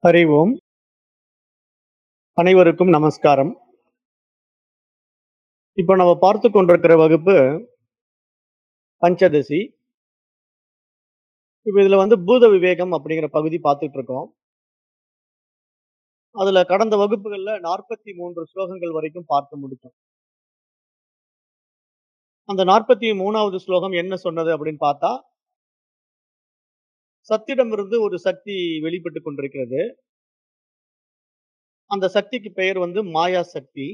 ஹரி ஓம் அனைவருக்கும் நமஸ்காரம் இப்போ நம்ம பார்த்து கொண்டிருக்கிற வகுப்பு பஞ்சதசி இப்போ இதுல வந்து பூத விவேகம் அப்படிங்கிற பகுதி பார்த்துட்டு இருக்கோம் அதுல கடந்த வகுப்புகள்ல நாற்பத்தி மூன்று ஸ்லோகங்கள் வரைக்கும் பார்த்து முடிச்சோம் அந்த நாற்பத்தி மூணாவது ஸ்லோகம் என்ன சொன்னது அப்படின்னு பார்த்தா சத்திடமிருந்து ஒரு சக்தி வெளிப்பட்டு கொண்டிருக்கிறது அந்த சக்திக்கு பெயர் வந்து மாயா சக்தி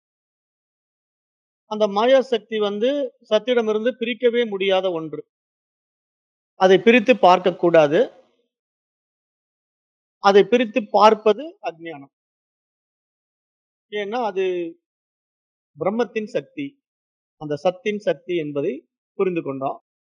அந்த மாயா சக்தி வந்து சத்திடமிருந்து பிரிக்கவே முடியாத ஒன்று அதை பிரித்து பார்க்க கூடாது அதை பிரித்து பார்ப்பது அஜ்ஞானம் ஏன்னா அது பிரம்மத்தின் சக்தி அந்த சத்தின் சக்தி என்பதை புரிந்து கொண்டோம்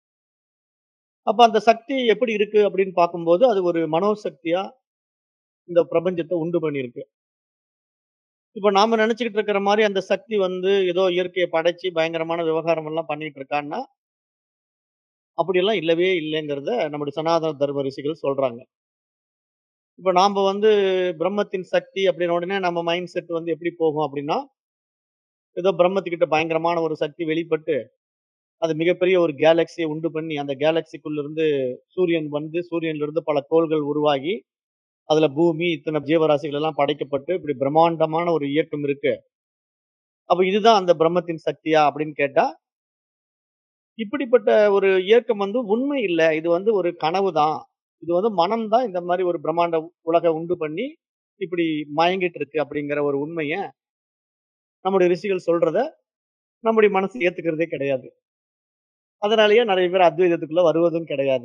அப்ப அந்த சக்தி எப்படி இருக்கு அப்படின்னு பார்க்கும்போது அது ஒரு மனோசக்தியா இந்த பிரபஞ்சத்தை உண்டு பண்ணியிருக்கு இப்ப நாம நினைச்சுக்கிட்டு இருக்கிற மாதிரி அந்த சக்தி வந்து ஏதோ இயற்கையை படைச்சு பயங்கரமான விவகாரம் எல்லாம் பண்ணிட்டு இருக்கான்னா அப்படியெல்லாம் இல்லவே இல்லைங்கிறத நம்முடைய சனாதன தர்ம ரிஷிகள் சொல்றாங்க இப்ப நாம வந்து பிரம்மத்தின் சக்தி அப்படின்ன உடனே நம்ம மைண்ட் செட் வந்து எப்படி போகும் அப்படின்னா ஏதோ பிரம்மத்துக்கிட்ட பயங்கரமான ஒரு சக்தி வெளிப்பட்டு அது மிகப்பெரிய ஒரு கேலக்சியை உண்டு பண்ணி அந்த கேலக்சிக்குள்ள இருந்து சூரியன் வந்து சூரியன்ல இருந்து பல கோள்கள் உருவாகி அதுல பூமி இத்தனை ஜீவராசிகள் எல்லாம் படைக்கப்பட்டு இப்படி பிரம்மாண்டமான ஒரு இயக்கம் இருக்கு அப்ப இதுதான் அந்த பிரம்மத்தின் சக்தியா அப்படின்னு கேட்டா இப்படிப்பட்ட ஒரு இயக்கம் வந்து உண்மை இல்லை இது வந்து ஒரு கனவு தான் இது வந்து மனம் தான் இந்த மாதிரி ஒரு பிரம்மாண்ட உலக உண்டு பண்ணி இப்படி மயங்கிட்டு இருக்கு அப்படிங்கிற ஒரு உண்மைய நம்முடைய ரிஷிகள் சொல்றத நம்முடைய மனசு ஏத்துக்கிறதே கிடையாது அதனாலயே நிறைய பேர் அத்வைதத்துக்குள்ள வருவதும் கிடையாது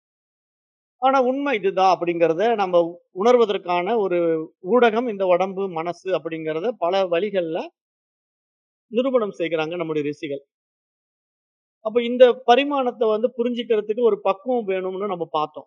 ஆனா உண்மை இதுதான் அப்படிங்கிறத நம்ம உணர்வதற்கான ஒரு ஊடகம் இந்த உடம்பு மனசு அப்படிங்கிறத பல வழிகள்ல நிரூபணம் செய்கிறாங்க நம்முடைய ரிஷிகள் அப்ப இந்த பரிமாணத்தை வந்து புரிஞ்சுக்கிறதுக்கு ஒரு பக்குவம் வேணும்னு நம்ம பார்த்தோம்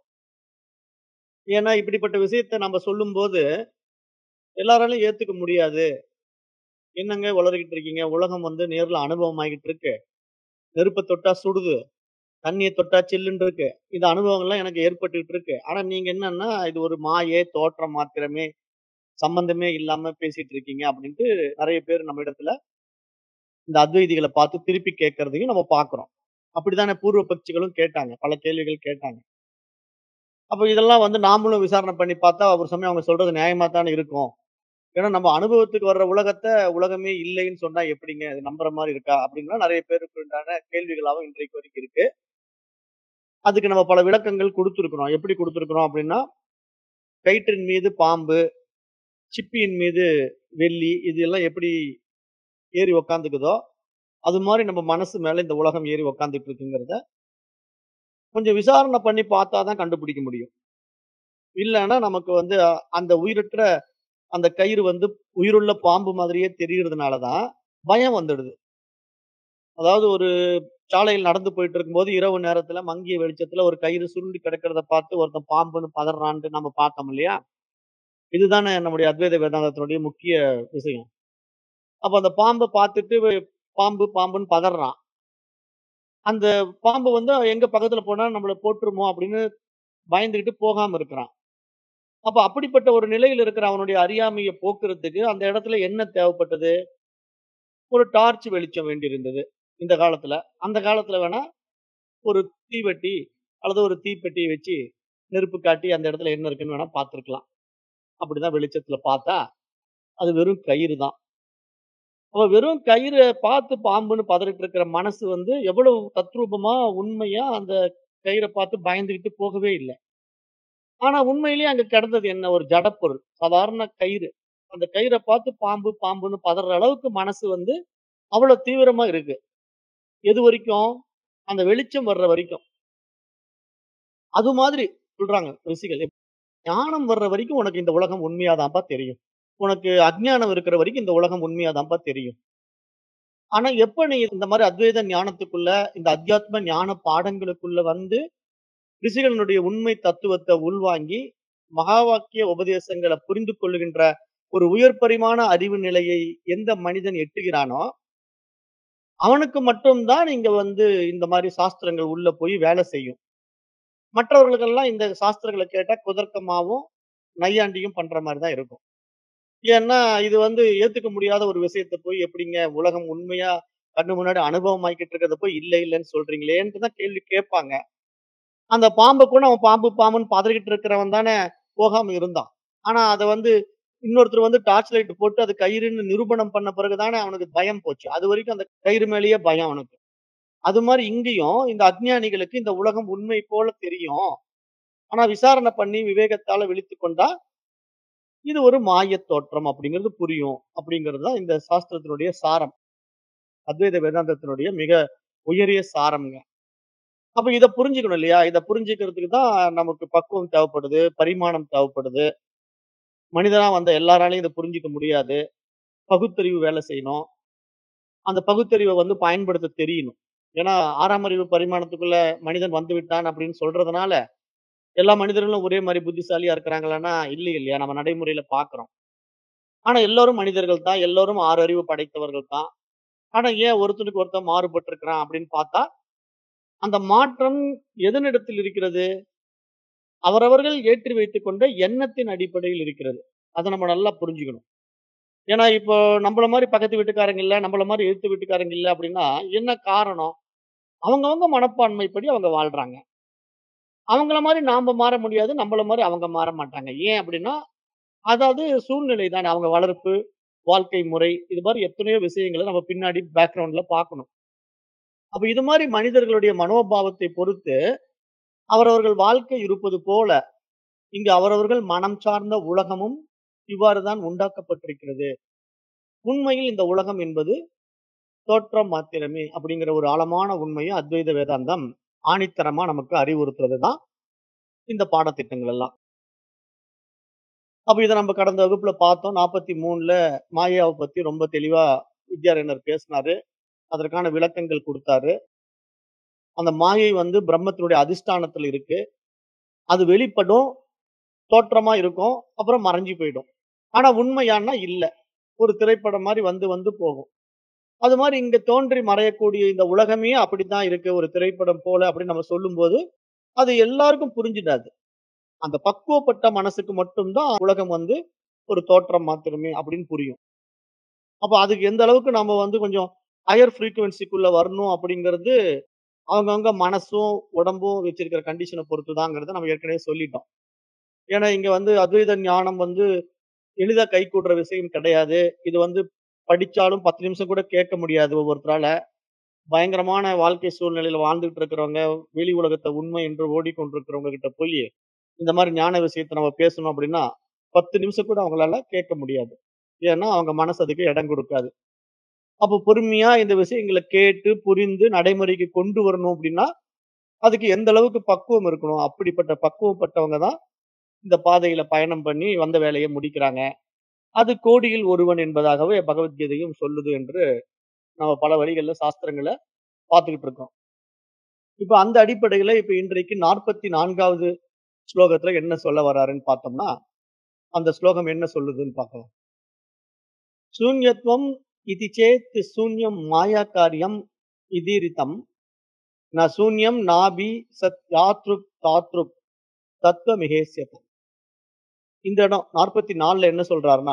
ஏன்னா இப்படிப்பட்ட விஷயத்த நம்ம சொல்லும்போது எல்லாராலையும் ஏத்துக்க முடியாது என்னங்க உளறிக்கிட்டு இருக்கீங்க உலகம் வந்து நேர்ல அனுபவம் ஆகிட்டு இருக்கு நெருப்பை தொட்டா சுடுது தண்ணியை தொட்டா சில்லுன்னு இருக்கு இந்த அனுபவங்கள்லாம் எனக்கு ஏற்பட்டுட்டு இருக்கு ஆனா நீங்க என்னன்னா இது ஒரு மாயே தோற்றம் மாத்திரமே சம்பந்தமே இல்லாம பேசிட்டு இருக்கீங்க அப்படின்ட்டு நிறைய பேர் நம்ம இடத்துல இந்த அத்வைதிகளை பார்த்து திருப்பி கேட்கறதையும் நம்ம பாக்குறோம் அப்படித்தானே பூர்வ பட்சிகளும் கேட்டாங்க பல கேள்விகள் கேட்டாங்க அப்ப இதெல்லாம் வந்து நாமளும் விசாரணை பண்ணி பார்த்தா ஒரு சமயம் அவங்க சொல்றது நியாயமா தானே இருக்கும் ஏன்னா நம்ம அனுபவத்துக்கு வர்ற உலகத்தை உலகமே இல்லைன்னு சொன்னா எப்படிங்க அது நம்புற மாதிரி இருக்கா அப்படிங்கிற நிறைய பேருக்கு உண்டான கேள்விகளாகவும் இன்றைக்கு வரைக்கும் இருக்கு அதுக்கு நம்ம பல விளக்கங்கள் கொடுத்துருக்கிறோம் எப்படி கொடுத்துருக்கிறோம் அப்படின்னா கயிற்றின் மீது பாம்பு சிப்பியின் மீது வெள்ளி இது எல்லாம் எப்படி ஏறி உக்காந்துக்குதோ அது மாதிரி நம்ம மனசு மேல இந்த உலகம் ஏறி உக்காந்துட்டு இருக்குங்கிறத கொஞ்சம் விசாரணை பண்ணி பார்த்தா தான் கண்டுபிடிக்க முடியும் இல்லைன்னா நமக்கு வந்து அ- அந்த உயிரற்ற அந்த கயிறு வந்து உயிருள்ள பாம்பு மாதிரியே தெரியறதுனால தான் பயம் வந்துடுது அதாவது ஒரு சாலையில் நடந்து போயிட்டு இருக்கும்போது இரவு நேரத்துல மங்கிய வெளிச்சத்துல ஒரு கயிறு சுருண்டி கிடக்கிறத பார்த்து ஒருத்தன் பாம்புன்னு பதறான்ட்டு நம்ம பார்த்தோம் இல்லையா இதுதானே நம்முடைய அத்வைத வேதாந்தத்தினுடைய முக்கிய விஷயம் அப்ப அந்த பாம்பை பார்த்துட்டு வே- பாம்பு பாம்புன்னு பதறான் அந்த பாம்பு வந்து எங்க பக்கத்துல போனா நம்மளை போட்டுருமோ அப்படின்னு பயந்துகிட்டு போகாம இருக்கிறான் அப்ப அப்படிப்பட்ட ஒரு நிலையில் இருக்கிற அவனுடைய அறியாமையை போக்குறதுக்கு அந்த இடத்துல என்ன தேவைப்பட்டது ஒரு டார்ச் வெளிச்சம் வேண்டியிருந்தது இந்த காலத்துல அந்த காலத்துல வேணா ஒரு தீவெட்டி அல்லது ஒரு தீப்பெட்டியை வச்சு நெருப்பு காட்டி அந்த இடத்துல என்ன இருக்குன்னு வேணா பார்த்திருக்கலாம் அப்படிதான் வெளிச்சத்துல பார்த்தா அது வெறும் கயிறு தான் அப்ப வெறும் கயிறை பார்த்து பாம்புன்னு பதறிட்டு இருக்கிற மனசு வந்து எவ்வளவு தத்ரூபமா உண்மையா அந்த கயிறை பார்த்து பயந்துகிட்டு போகவே இல்லை ஆனா உண்மையிலேயே அங்க கிடந்தது என்ன ஒரு ஜடப்பொருள் சாதாரண கயிறு அந்த கயிறை பார்த்து பாம்பு பாம்புன்னு பதற அளவுக்கு மனசு வந்து அவ்வளவு தீவிரமா இருக்கு எது வரைக்கும் அந்த வெளிச்சம் வர்ற வரைக்கும் அது மாதிரி சொல்றாங்க ரிஷிகள் ஞானம் வர்ற வரைக்கும் உனக்கு இந்த உலகம் உண்மையாதான்ப்பா தெரியும் உனக்கு அஜ்ஞானம் இருக்கிற வரைக்கும் இந்த உலகம் உண்மையாதான்ப்பா தெரியும் ஆனா எப்ப நீ இந்த மாதிரி அத்வைத ஞானத்துக்குள்ள இந்த அத்தியாத்ம ஞான பாடங்களுக்குள்ள வந்து ரிஷிகளினுடைய உண்மை தத்துவத்தை உள்வாங்கி மகா வாக்கிய உபதேசங்களை புரிந்து கொள்ளுகின்ற ஒரு உயர் பரிமாண அறிவு நிலையை எந்த மனிதன் எட்டுகிறானோ அவனுக்கு மட்டும்தான் இங்க வந்து இந்த மாதிரி சாஸ்திரங்கள் உள்ள போய் வேலை செய்யும் மற்றவர்களுக்கெல்லாம் இந்த சாஸ்திரங்களை கேட்டா குதர்க்கமாவும் நையாண்டியும் பண்ற மாரி தான் இருக்கும். ஏன்னா, இது வந்து ஏத்துக்க முடியாத ஒரு விஷயத்த போய் எப்படிங்க உலகம் உண்மையா கண்ணு முன்னாடி அனுபவமாக்கிட்டு இருக்கிறத போய் இல்ல இல்லன்னு சொல்றீங்களேன்ட்டு தான் கேள்வி கேட்பாங்க. அந்த பாம்ப கூட அவன் பாம்பு பாம்புன்னு பதறிக்கிட்டு இருக்கிறவன் தானே போகாம இருந்தான். ஆனா அத வந்து இன்னொருத்தர் வந்து டார்ச் லைட் போட்டு அது கயிறுன்னு நிரூபணம் பண்ண பிறகு தானே அவனுக்கு பயம் போச்சு. அதுவரைக்கும் அந்த கயிறு மேலேயே பயம் அவனுக்கு. அது மாரி இங்கேயும் இந்த அஞ்ஞானிகளுக்கு இந்த உலகம் உண்மை போல தெரியும். ஆனா விசாரணை பண்ணி விவேகத்தால விழித்துக் கொண்டா, இது ஒரு மாயத் தோற்றம் அப்படிங்கிறது புரியும். அப்படிங்கிறது தான் இந்த சாஸ்திரத்தினுடைய சாரம். அத்வைத வேதாந்தத்தினுடைய மிக உயரிய சாரம்ங்க. அப்ப இத புரிஞ்சுக்கணும் இல்லையா? இத புரிஞ்சுக்கிறதுக்கு தான் நமக்கு பக்குவம் தேவைப்படுது, பரிமாணம் தேவைப்படுது. மனிதனா வந்த எல்லாராலயும் இத புரிஞ்சுக்க முடியாது. பகுத்தறிவு வேலை செய்யணும். அந்த பகுத்தறிவ வந்து பயன்படுத்த தெரியணும். ஏன்னா 6ஆம் அறிவு பரிமாணத்துக்குள்ள மனிதன் வந்து விட்டான் அப்படின்னு சொல்றதுனால, எல்லா மனிதர்களும் ஒரே மாரி புத்திசாலியா இருக்கிறாங்களான்னா, இல்லை இல்லையா? நம்ம நடைமுறையில பார்க்கிறோம். ஆனா எல்லோரும் மனிதர்கள் தான். எல்லோரும் 6 அறிவு படைத்தவர்கள் தான். ஆனா ஏன் ஒருத்தனுக்கு ஒருத்தன் மாறுபட்டிருக்கிறான் அப்படின்னு பார்த்தா, அந்த மாற்றம் எதனிடத்தில் இருக்கிறது? அவரவர்கள் ஏற்றி வைத்துக் கொண்ட எண்ணத்தின் அடிப்படையில் இருக்கிறது. அத நம்ம நல்லா புரிஞ்சுக்கணும். ஏன்னா இப்போ நம்மள மாரி பக்கத்து வீட்டுக்காரங்க இல்ல, நம்மள மாரி எதிர்த்த வீட்டுக்காரங்க இல்ல அப்படின்னா, என்ன காரணம்? அவங்கவங்க மனப்பான்மைப்படி அவங்க வாழ்றாங்க. அவங்கள மாரி நாம மாற முடியாது. நம்மள மாரி அவங்க மாற மாட்டாங்க. ஏன் அப்படின்னா, அதாவது சூழ்நிலை தானே. அவங்க வளர்ப்பு, வாழ்க்கை முறை, இது மாரி எத்தனையோ விஷயங்கள நம்ம பின்னாடி பேக்கிரவுண்ட்ல பார்க்கணும். அப்ப இது மாரி மனிதர்களுடைய மனோபாவத்தை பொறுத்து, அவரவர்கள் வாழ்க்கை இருப்பது போல, இங்கு அவரவர்கள் மனம் சார்ந்த உலகமும் இவ்வாறு தான் உண்டாக்கப்பட்டிருக்கிறது. உண்மையில் இந்த உலகம் என்பது தோற்றம் மாத்திரமே அப்படிங்கிற ஒரு ஆழமான உண்மைய அத்வைத வேதாந்தம் ஆணித்தரமா நமக்கு அறிவுறுத்துறது தான் இந்த பாடத்திட்டங்கள் எல்லாம். அப்ப இத நம்ம கடந்த வகுப்புல பார்த்தோம். 43ல மாயாவ பத்தி ரொம்ப தெளிவா வித்யாரண்யர் பேசினாரு. அதற்கான விளக்கங்கள் குடுத்தாரு. அந்த மாயை வந்து பிரம்மத்தினுடைய அதிஷ்டானத்துல இருக்கு. அது வெளிப்படும், தோற்றமா இருக்கும், அப்புறம் மறைஞ்சு போயிடும். ஆனா உண்மையான்னா இல்ல. ஒரு திரைப்படம் மாரி வந்து வந்து போகும். அது மாரி இங்க தோன்றி மறையக்கூடிய இந்த உலகமே அப்படித்தான் இருக்கு. ஒரு திரைப்படம் போல அப்படின்னு நம்ம சொல்லும்போது, அது எல்லாருக்கும் புரிஞ்சிடாது. அந்த பக்குவப்பட்ட மனசுக்கு மட்டும் தான் உலகம் வந்து ஒரு தோற்றம் மாத்திரமே அப்படின்னு புரியும். அப்ப அதுக்கு எந்த அளவுக்கு நம்ம வந்து கொஞ்சம் ஹையர் ஃப்ரீக்வென்சிக்குள்ள வரணும் அப்படிங்கிறது, அவங்கவங்க மனசும், உடம்பும் வச்சிருக்கிற கண்டிஷன பொறுத்து தாங்கிறத நம்ம ஏற்கனவே சொல்லிட்டோம். ஏன்னா இங்க வந்து அத்வைத ஞானம் வந்து எளிதா கைகூடுற விஷயம் கிடையாது. இது வந்து படிச்சாலும் 10 நிமிஷம் கூட கேட்க முடியாது ஒவ்வொருத்தரால. பயங்கரமான வாழ்க்கை சூழ்நிலையில வாழ்ந்துட்டு இருக்கிறவங்க, வெளி உலகத்த உண்மை என்று ஓடிக்கொண்டிருக்கிறவங்க கிட்ட போயி, இந்த மாரி ஞான விஷயத்த நம்ம பேசணும் அப்படின்னா, 10 நிமிஷம் கூட அவங்களால கேட்க முடியாது. ஏன்னா அவங்க மனசு அதுக்கு இடம் கொடுக்காது. அப்ப பொறுமையா இந்த விஷயங்கள கேட்டு, புரிந்து நடைமுறைக்கு கொண்டு வரணும் அப்படின்னா, அதுக்கு எந்த அளவுக்கு பக்குவம் இருக்கணும். அப்படிப்பட்ட பக்குவப்பட்டவங்க தான் இந்த பாதையில பயணம் பண்ணி வந்த வேலைய முடிக்கிறாங்க. அது கோடியில் ஒருவன் என்பதாகவே பகவத்கீதையும் சொல்லுது என்று நம்ம பல வழிகள்ல சாஸ்திரங்கள பார்த்துக்கிட்டு இருக்கோம். இப்ப அந்த அடிப்படையில இப்ப இன்றைக்கு 44வது ஸ்லோகத்துல என்ன சொல்ல வர்றாருன்னு பார்த்தோம்னா, அந்த ஸ்லோகம் என்ன சொல்லுதுன்னு பார்க்கலாம். "சூன்யத்வம் இதி சேத் சூன்யம் மாயாகாரியம் இதீரிதம் ந சூன்யம் நாபி சத் யாத்ருக் தாத்ருக் தத்துவமிகேஸ்யதம்." இந்த இடம் 44ல என்ன சொல்றாருன்னா,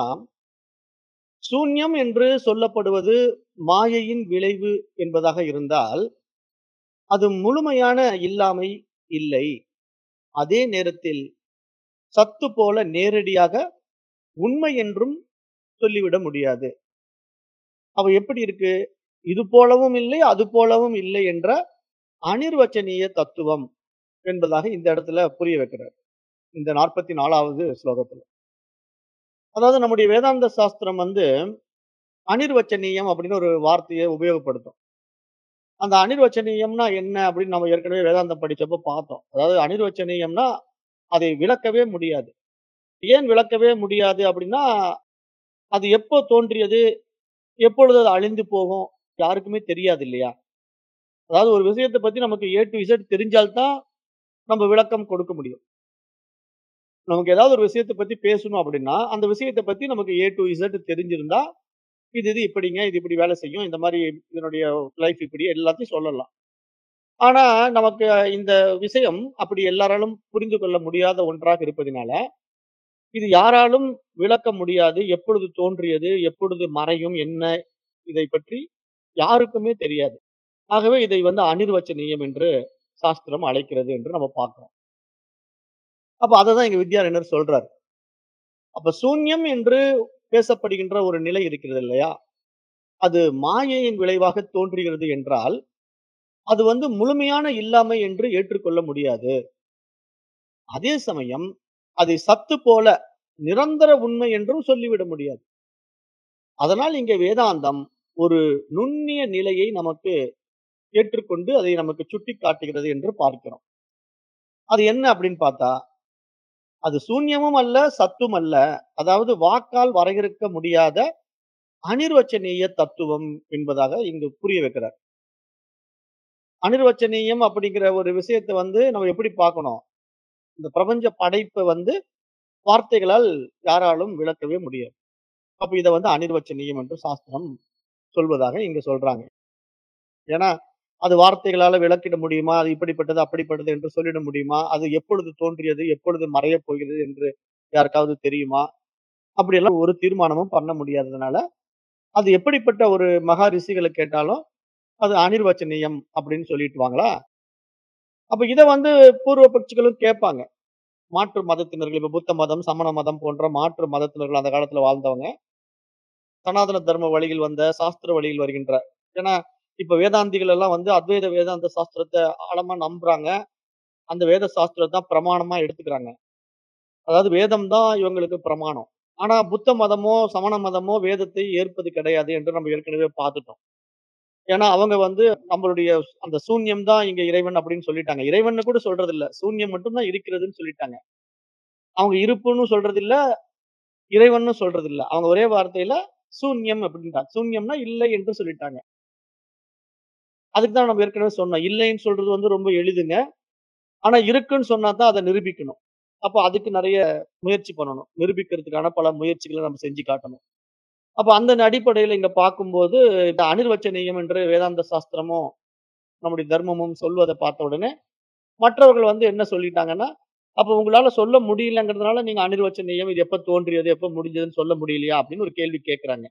சூன்யம் என்று சொல்லப்படுவது மாயையின் விளைவு என்பதாக இருந்தால், அது முழுமையான இல்லாமை இல்லை. அதே நேரத்தில் சத்து போல நேரடியாக உண்மை என்றும் சொல்லிவிட முடியாது. அப்ப எப்படி இருக்கு? இது போலவும் இல்லை, அது போலவும் இல்லை என்ற அனிர்வச்சனீய தத்துவம் என்பதாக இந்த இடத்துல புரிய வைக்கிறார். இந்த 44வது ஸ்லோகத்துல. அதாவது நம்முடைய வேதாந்த சாஸ்திரம் வந்து அனிர்வச்சனீயம் அப்படின்னு ஒரு வார்த்தைய உபயோகப்படுத்தும். அந்த அனிர்வச்சனீயம்னா என்ன அப்படின்னு நம்ம ஏற்கனவே வேதாந்தம் படிச்சப்ப பார்த்தோம். அதாவது அனிர்வச்சனீயம்னா அதை விளக்கவே முடியாது. ஏன் விளக்கவே முடியாது அப்படின்னா, அது எப்போ தோன்றியது? எப்பொழுது அது அழிந்து போகும்? யாருக்குமே தெரியாது இல்லையா? அதாவது ஒரு விஷயத்த பத்தி நமக்கு ஏ டூ இசட் தெரிஞ்சால் தான் நம்ம விளக்கம் கொடுக்க முடியும். நமக்கு ஏதாவது ஒரு விஷயத்த பத்தி பேசணும் அப்படின்னா, அந்த விஷயத்த பத்தி நமக்கு ஏ டூ இசட் தெரிஞ்சிருந்தா, இது இது இப்படிங்க, இது இப்படி வேலை செய்யும். இந்த மாரி இதனுடைய லைஃப் இப்படி எல்லாத்தையும் சொல்லலாம். ஆனா, நமக்கு இந்த விஷயம் அப்படி எல்லாராலும் புரிந்து கொள்ள முடியாத ஒன்றாக இருப்பதினால, இது யாராலும் விளக்க முடியாது. எப்பொழுது தோன்றியது? எப்பொழுது மறையும்? என்ன? இதைப் பற்றி யாருக்குமே தெரியாது. ஆகவே இதை வந்து அனிர்வச்சனீயம் என்று சாஸ்திரம் அழைக்கிறது என்று நம்ம பார்க்கிறோம். அப்ப அததான் இங்க வித்யாரண்யர் சொல்றார். அப்ப சூன்யம் என்று பேசப்படுகின்ற ஒரு நிலை இருக்கிறது இல்லையா? அது மாயையின் விளைவாக தோன்றுகிறது என்றால், அது வந்து முழுமையான இல்லாமை என்று ஏற்றுக்கொள்ள முடியாது. அதே சமயம் அதை சத்து போல நிரந்தர உண்மை என்றும் சொல்லிவிட முடியாது. அதனால் இங்கே வேதாந்தம் ஒரு நுண்ணிய நிலையை நமக்கு ஏற்றுக்கொண்டு அதை நமக்கு சுட்டிக்காட்டுகிறது என்று பார்க்கிறோம். அது என்ன அப்படின்னு பார்த்தா, அது சூன்யமும் அல்ல, சத்தும் அல்ல. அதாவது வாக்கால் வரையறுக்க முடியாத அனிர்வச்சனீய தத்துவம் என்பதாக இங்கு புரிய வைக்கிறார். அனிர்வச்சனீயம் அப்படிங்கிற ஒரு விஷயத்த வந்து நம்ம எப்படி பார்க்கணும்? இந்த பிரபஞ்ச படைப்ப வந்து வார்த்தைகளால் யாராலும் விளக்கவே முடியாது. அப்ப இத வந்து அனிர்வச்சனீயம் என்று சாஸ்திரம் சொல்வதாக இங்க சொல்றாங்க. ஏன்னா, அது வார்த்தைகளால விளக்கிட முடியுமா? அது இப்படிப்பட்டது, அப்படிப்பட்டது என்று சொல்லிட முடியுமா? அது எப்பொழுது தோன்றியது? எப்பொழுது மறையப் போகிறது என்று யாருக்காவது தெரியுமா? அப்படியெல்லாம் ஒரு தீர்மானமும் பண்ண முடியாததுனால, அது எப்படிப்பட்ட ஒரு மகா ரிஷிகள கேட்டாலும், அது அனிர்வச்சனீயம் அப்படின்னு சொல்லிட்டுவாங்களா? அப்ப இத வந்து பூர்வ பட்சிகளும் கேட்பாங்க. மாற்று மதத்தினர்கள் இப்ப புத்த மதம், சமண மதம் போன்ற மாற்று மதத்தினர்கள் அந்த காலத்துல வாழ்ந்தவங்க. சனாதன தர்ம வழியில் வந்த சாஸ்திர வழியில் வருகின்ற ஏன்னா, இப்ப வேதாந்திகள் எல்லாம் வந்து அத்வைத வேதாந்த சாஸ்திரத்த ஆழமா நம்புறாங்க. அந்த வேத சாஸ்திரத்த தான் பிரமாணமா எடுத்துக்கிறாங்க. அதாவது வேதம் தான் இவங்களுக்கு பிரமாணம். ஆனா புத்த மதமோ, சமண மதமோ வேதத்தை ஏற்பது கிடையாது என்று நம்ம ஏற்கனவே பார்த்துட்டோம். ஏன்னா அவங்க வந்து நம்மளுடைய அந்த சூன்யம் தான் இங்க இறைவன் அப்படின்னு சொல்லிட்டாங்க. இறைவன்னு கூட சொல்றதில்ல. சூன்யம் மட்டும் தான் இருக்கிறதுன்னு சொல்லிட்டாங்க. அவங்க இருப்புன்னு சொல்றதில்ல, இறைவன்னு சொல்றதில்ல. அவங்க ஒரே வார்த்தையில சூன்யம் அப்படின்ட்டாங்க. சூன்யம்னா இல்லை என்று சொல்லிட்டாங்க. அதுக்கு தான் நம்ம ஏற்கனவே சொன்னோம். இல்லைன்னு சொல்றது வந்து ரொம்ப எளிதுங்க. ஆனா இருக்குன்னு சொன்னா தான் அத நிரூபிக்கணும். அப்ப அதுக்கு நெறைய முயற்சி பண்ணணும். நிரூபிக்கிறதுக்கான பல முயற்சிகள நம்ம செஞ்சு காட்டணும். அப்ப அந்த அடிப்படையில இங்க பார்க்கும்போது, இந்த அனிர்வச்சனீயம் என்று வேதாந்த சாஸ்திரமும், நம்முடைய தர்மமும் சொல்வத பார்த்த உடனே, மற்றவர்கள் வந்து என்ன சொல்லிட்டாங்கன்னா, அப்ப உங்களால சொல்ல முடியலங்கிறதுனால நீங்க அனிர்வச்சனீயம் இது எப்ப தோன்றியது? எப்ப முடிஞ்சதுன்னு சொல்ல முடியலையா? அப்படின்னு ஒரு கேள்வி கேட்கறாங்க.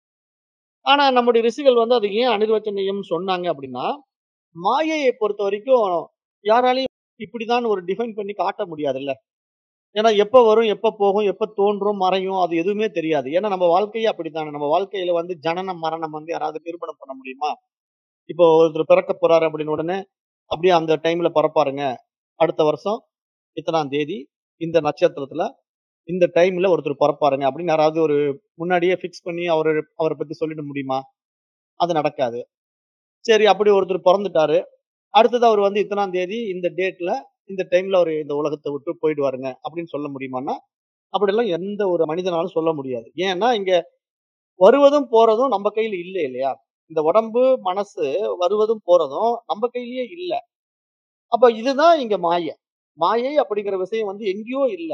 ஆனா நம்முடைய ரிஷிகள் வந்து அது ஏன் அனிர்வச்சனீயம் சொன்னாங்க அப்படின்னா, மாயையை பொறுத்தவரைக்கும் யாராலயும் இப்படிதான் ஒரு டிஃபைன் பண்ணி காட்ட முடியாதுல்ல. ஏன்னா எப்ப வரும், எப்ப போகும், எப்ப தோன்றும், மறையும் அது எதுவுமே தெரியாது. ஏன்னா நம்ம வாழ்க்கையே அப்படித்தானே. நம்ம வாழ்க்கையில வந்து ஜனனம், மரணம் வந்து யாராவது நிரூபணம் பண்ண முடியுமா? இப்போ ஒருத்தர் பிறக்க போறாரு அப்படின்னு உடனே, அப்படியே அந்த டைம்ல பொறப்பாருங்க. அடுத்த வருஷம் இத்தனாம் தேதி, இந்த நட்சத்திரத்துல, இந்த டைம்ல ஒருத்தர் பொறப்பாருங்க அப்படின்னு யாராவது ஒரு முன்னாடியே ஃபிக்ஸ் பண்ணி அவரு அவர பத்தி சொல்லிட முடியுமா? அது நடக்காது. சரி அப்படி ஒருத்தர் பொறந்துட்டாரு. அடுத்தது அவர் வந்து இத்தனாம் தேதி, இந்த டேட்ல, இந்த டைம்ல அவரு இந்த உலகத்த விட்டு போயிடுவாருங்க அப்படின்னு சொல்ல முடியுமான்னா, அப்படியெல்லாம் எந்த ஒரு மனிதனாலும் சொல்ல முடியாது. ஏன்னா இங்க வருவதும், போறதும் நம்ம கையில இல்ல இல்லையா? இந்த உடம்பு, மனசு வருவதும், போறதும் நம்ம கையிலேயே இல்ல. அப்ப இதுதான் இங்க மாயை. மாயை அப்படிங்கிற விஷயம் வந்து எங்கேயோ இல்ல.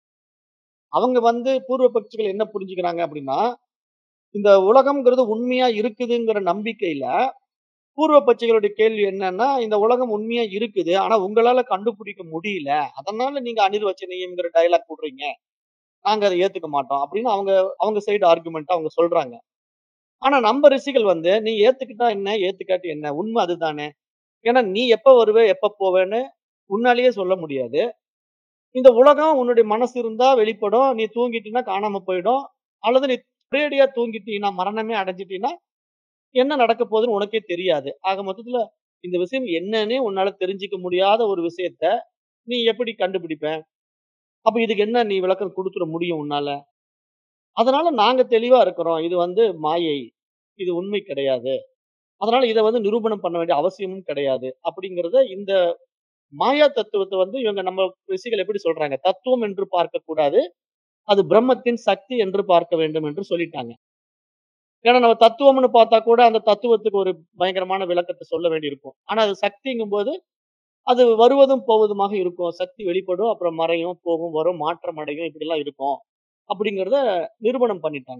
அவங்க வந்து பூர்வ பட்சிகள் என்ன புரிஞ்சுக்கிறாங்க அப்படின்னா, இந்த உலகம்ங்கிறது உண்மையா இருக்குதுங்கிற நம்பிக்கையில, பூர்வ பட்சிகளுடைய கேள்வி என்னன்னா, இந்த உலகம் உண்மையா இருக்குது. ஆனா உங்களால கண்டுபிடிக்க முடியல. அதனால நீங்க அனிர்வச்சனீயம்ங்கிற டயலாக் விடுறீங்க. நாங்க அத ஏத்துக்க மாட்டோம். அப்படின்னு அவங்க அவங்க சைடு ஆர்குமென்ட்டா அவங்க சொல்றாங்க. ஆனா நம்ம ரிஷிகள் வந்து, நீ ஏத்துக்கிட்டா என்ன? ஏத்துக்காட்டி என்ன? உண்மை அதுதானே. ஏன்னா நீ எப்ப வருவ? எப்ப போவேன்னு உன்னாலேயே சொல்ல முடியாது. இந்த உலகம் உன்னுடைய மனசு இருந்தா வெளிப்படும். நீ தூங்கிட்டீன்னா காணாம போயிடும். அல்லது நீ ஒரேடியா தூங்கிட்டீன்னா, மரணமே அடைஞ்சிட்டீன்னா, என்ன நடக்க போகுதுன்னு உனக்கே தெரியாது. ஆக மொத்தத்துல இந்த விஷயம் என்னன்னே உன்னால தெரிஞ்சுக்க முடியாத ஒரு விஷயத்த, நீ எப்படி கண்டுபிடிப்ப? அப்ப இதுக்கு என்ன நீ விளக்கம் குடுத்துற முடியும் உன்னால? அதனால நாங்க தெளிவா இருக்கிறோம். இது வந்து மாயை. இது உண்மை கிடையாது. அதனால இத வந்து நிரூபணம் பண்ண வேண்டிய அவசியமும் கிடையாது. அப்படிங்கிறத இந்த மாயா தத்துவத்த வந்து இவங்க நம்ம ரிஷிகள் எப்படி சொல்றாங்க? தத்துவம் என்று பார்க்கக்கூடாது. அது பிரம்மத்தின் சக்தி என்று பார்க்க வேண்டும் என்று சொல்லிட்டாங்க. ஏன்னா நம்ம தத்துவம்னு பார்த்தா கூட அந்த தத்துவத்துக்கு ஒரு பயங்கரமான விளக்கத்த சொல்ல வேண்டியிருக்கும். ஆனா அது சக்திங்கும்போது, அது வருவதும், போவதுமாக இருக்கும். சக்தி வெளிப்படும், அப்புறம் மறையும், போகும், வரும், மாற்றம் அடையும் இப்படிலாம் இருக்கும். அப்படிங்கிறத நிரூபணம் பண்ணிட்டாங்க.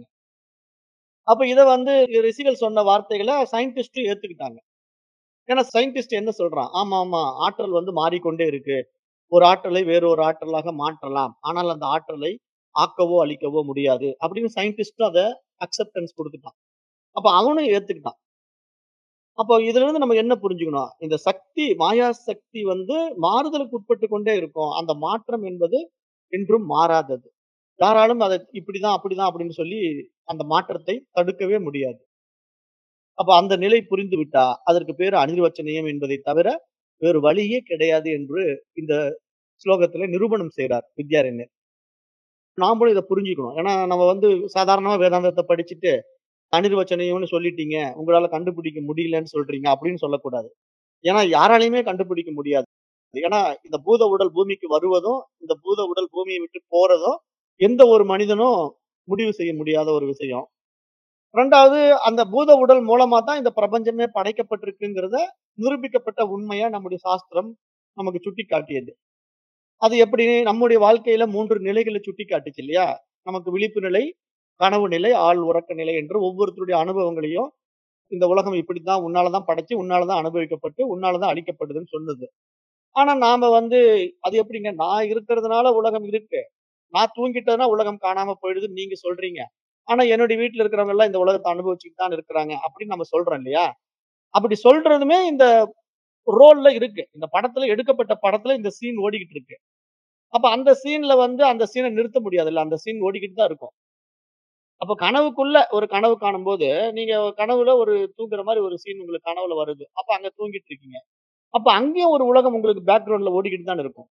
அப்ப இத வந்து ரிஷிகள் சொன்ன வார்த்தைகள சயின்டிஸ்டும் ஏத்துக்கிட்டாங்க. ஏன்னா சயின்டிஸ்ட் என்ன சொல்றான்? ஆமா, ஆமா. ஆற்றல் வந்து மாறிக்கொண்டே இருக்கு. ஒரு ஆற்றலை வேறொரு ஆற்றலாக மாற்றலாம். ஆனால் அந்த ஆற்றலை ஆக்கவோ அழிக்கவோ முடியாது அப்படின்னு சயின்டிஸ்டும் அதை அக்செப்டன்ஸ் கொடுத்துட்டான் அப்ப அவனும் ஏத்துக்கிட்டான் அப்போ இதுல இருந்து நம்ம என்ன புரிஞ்சுக்கணும் இந்த சக்தி மாயா சக்தி வந்து மாறுதலுக்கு உட்பட்டு கொண்டே இருக்கும் அந்த மாற்றம் என்பது என்றும் மாறாதது யாராலும் அதை இப்படிதான் அப்படிதான் அப்படின்னு சொல்லி அந்த மாற்றத்தை தடுக்கவே முடியாது அப்ப அந்த நிலை புரிந்து விட்டா அதற்கு பேர் அனிர்வச்சனியம் என்பதை தவிர வேறு வழியே கிடையாது என்று இந்த ஸ்லோகத்துல நிரூபணம் செய்றார் வித்யாரண்யர் நாமளும் இதை புரிஞ்சுக்கணும் ஏன்னா நம்ம வந்து சாதாரணமா வேதாந்தத்தை படிச்சுட்டு அனிர்வச்சனையும்னு சொல்லிட்டீங்க உங்களால கண்டுபிடிக்க முடியலன்னு சொல்றீங்க அப்படின்னு சொல்லக்கூடாது ஏன்னா யாராலையுமே கண்டுபிடிக்க முடியாது ஏன்னா இந்த பூத உடல் பூமிக்கு வருவதும் இந்த பூத உடல் பூமியை விட்டு போறதும் எந்த ஒரு மனிதனும் முடிவு செய்ய முடியாத ஒரு விஷயம் ரெண்டாவது அந்த பூத உடல் மூலமா தான் இந்த பிரபஞ்சமே படைக்கப்பட்டிருக்குங்கிறத நிரூபிக்கப்பட்ட உண்மையா நம்முடைய சாஸ்திரம் நமக்கு சுட்டி காட்டியது அது எப்படி நம்முடைய வாழ்க்கையில மூன்று நிலைகளை சுட்டி காட்டுச்சு இல்லையா நமக்கு விழிப்பு நிலை கனவு நிலை ஆள் உறக்க நிலை என்று ஒவ்வொருத்தருடைய அனுபவங்களையும் இந்த உலகம் இப்படித்தான் உன்னாலதான் படைச்சு உன்னாலதான் அனுபவிக்கப்பட்டு உன்னாலதான் அழிக்கப்படுதுன்னு சொன்னது ஆனா நாம வந்து அது எப்படிங்க நான் இருக்கிறதுனால உலகம் இருக்கு நான் தூங்கிட்டதுனா உலகம் காணாம போயிடுதுன்னு நீங்க சொல்றீங்க ஆனா என்னுடைய வீட்டுல இருக்கிறவங்க எல்லாம் இந்த உலகத்தை அனுபவிச்சுட்டு தான் இருக்கிறாங்க அப்படின்னு நம்ம சொல்றோம் இல்லையா அப்படி சொல்றதுமே இந்த ரோல்ல இருக்கு இந்த படத்துல எடுக்கப்பட்ட படத்துல இந்த சீன் ஓடிக்கிட்டு இருக்கு அப்ப அந்த சீன்ல வந்து அந்த சீனை நிறுத்த முடியாதுல்ல அந்த சீன் ஓடிக்கிட்டு தான் இருக்கும் அப்ப கனவுக்குள்ள ஒரு கனவு காணும் போது நீங்க கனவுல ஒரு தூங்குற மாதிரி ஒரு சீன் உங்களுக்கு கனவுல வருது அப்ப அங்க தூங்கிட்டு இருக்கீங்க அப்ப அங்கேயும் ஒரு உலகம் உங்களுக்கு பேக்ரவுண்ட்ல ஓடிக்கிட்டு தான் இருக்கும்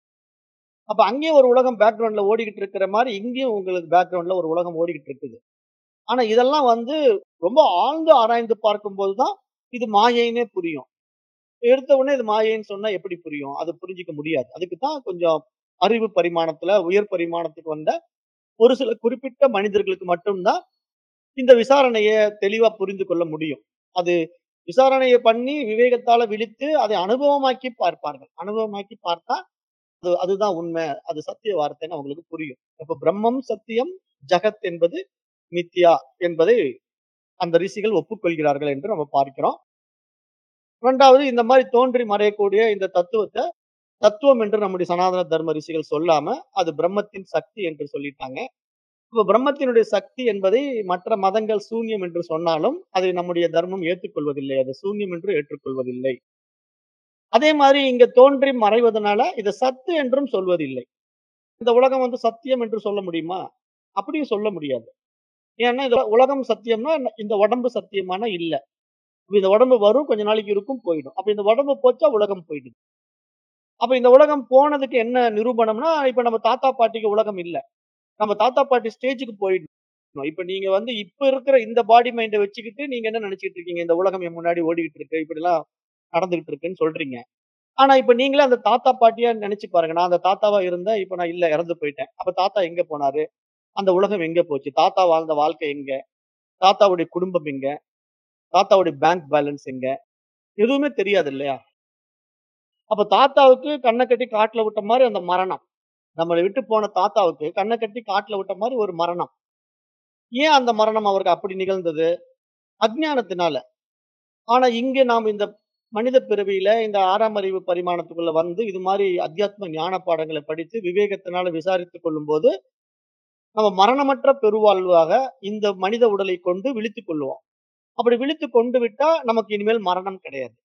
அப்ப அங்கேயும் ஒரு உலகம் பேக்ரவுண்ட்ல ஓடிக்கிட்டு இருக்கிற மாதிரி இங்கேயும் உங்களுக்கு பேக்ரவுண்ட்ல ஒரு உலகம் ஓடிக்கிட்டு இருக்குது ஆனா இதெல்லாம் வந்து ரொம்ப ஆழ்ந்து ஆராய்ந்து பார்க்கும்போது தான் இது மாயைன்னே புரியும் எடுத்த உடனே இது மாயைன்னு சொன்னா எப்படி புரியும் அது புரிஞ்சிக்க முடியாது அதுக்கு தான் கொஞ்சம் அறிவு பரிமாணத்துல உயர் பரிமாணத்துக்கு வந்த ஒரு சில குறிப்பிட்ட மனிதர்களுக்கு மட்டும்தான் இந்த விசாரணையை தெளிவா புரிந்து கொள்ள முடியும் அது விசாரணையை பண்ணி விவேகத்தால விழித்து அதை அனுபவமாக்கி பார்ப்பார்கள் அனுபவமாக்கி பார்த்தா அது அதுதான் உண்மை அது சத்திய வார்த்தைன்னு அவங்களுக்கு புரியும் இப்ப பிரம்மம் சத்தியம் ஜகத் என்பது மித்யா என்பதை அந்த ரிஷிகள் ஒப்புக்கொள்கிறார்கள் என்று நம்ம பார்க்கிறோம் இரண்டாவது இந்த மாதிரி தோன்றி மறையக்கூடிய இந்த தத்துவத்தை தத்துவம் என்று நம்முடைய சனாதன தர்ம ரிஷிகள் சொல்லாம அது பிரம்மத்தின் சக்தி என்று சொல்லிட்டாங்க இப்ப பிரம்மத்தினுடைய சக்தி என்பதை மற்ற மதங்கள் சூன்யம் என்று சொன்னாலும் அதை நம்முடைய தர்மம் ஏற்றுக்கொள்வதில்லை அது சூன்யம் என்று ஏற்றுக்கொள்வதில்லை அதே மாதிரி இங்க தோன்றி மறைவதனால இதை சத்து என்றும் சொல்வதில்லை இந்த உலகம் வந்து சத்தியம் என்று சொல்ல முடியுமா அப்படியும் சொல்ல முடியாது ஏன்னா இந்த உலகம் சத்தியம்னா இந்த உடம்பு சத்தியமான இல்ல இப்ப இந்த உடம்பு வரும் கொஞ்ச நாளைக்கு இருக்கும் போயிடும் அப்ப இந்த உடம்பு போச்சா உலகம் போயிடுது அப்ப இந்த உலகம் போனதுக்கு என்ன நிரூபணம்னா இப்ப நம்ம தாத்தா பாட்டிக்கு உலகம் இல்ல நம்ம தாத்தா பாட்டி ஸ்டேஜுக்கு போயிடணும் இப்ப நீங்க வந்து இப்ப இருக்கிற இந்த பாடி மைண்டை வச்சுக்கிட்டு நீங்க என்ன நினைச்சிட்டு இருக்கீங்க இந்த உலகம் என் முன்னாடி ஓடிக்கிட்டு இருக்கு இப்படி எல்லாம் நடந்துகிட்டு இருக்குன்னு சொல்றீங்க ஆனா இப்ப நீங்களே அந்த தாத்தா பாட்டியா நினைச்சு பாருங்க நான் அந்த தாத்தாவா இருந்தேன் இப்ப நான் இல்ல இறந்து போயிட்டேன் அப்ப தாத்தா எங்க போனாரு அந்த உலகம் எங்க போச்சு தாத்தா வாழ்ந்த வாழ்க்கை எங்க தாத்தாவுடைய குடும்பம் எங்க தாத்தாவுடைய பேங்க் பேலன்ஸ் எங்க எதுவுமே தெரியாது இல்லையா அப்ப தாத்தாவுக்கு கண்ணை கட்டி காட்டுல விட்ட மாதிரி அந்த மரணம் நம்மளை விட்டு போன தாத்தாவுக்கு கண்ணை கட்டி காட்டுல விட்ட மாதிரி ஒரு மரணம் ஏன் அந்த மரணம் அவருக்கு அப்படி நிகழ்ந்தது அஜ்ஞானத்தினால ஆனா இங்க நாம் இந்த மனித பிறவியில இந்த ஆறாம் அறிவு பரிமாணத்துக்குள்ள வந்து இது மாதிரி அத்தியாத்ம ஞான பாடங்களை படித்து விவேகத்தினால விசாரித்துக் கொள்ளும் போது நம்ம மரணமற்ற பெருவாழ்வாக இந்த மனித உடலை கொண்டு விழித்துக் கொள்வோம் அப்படி விழித்து கொண்டு விட்டா நமக்கு இனிமேல் மரணம் கிடையாது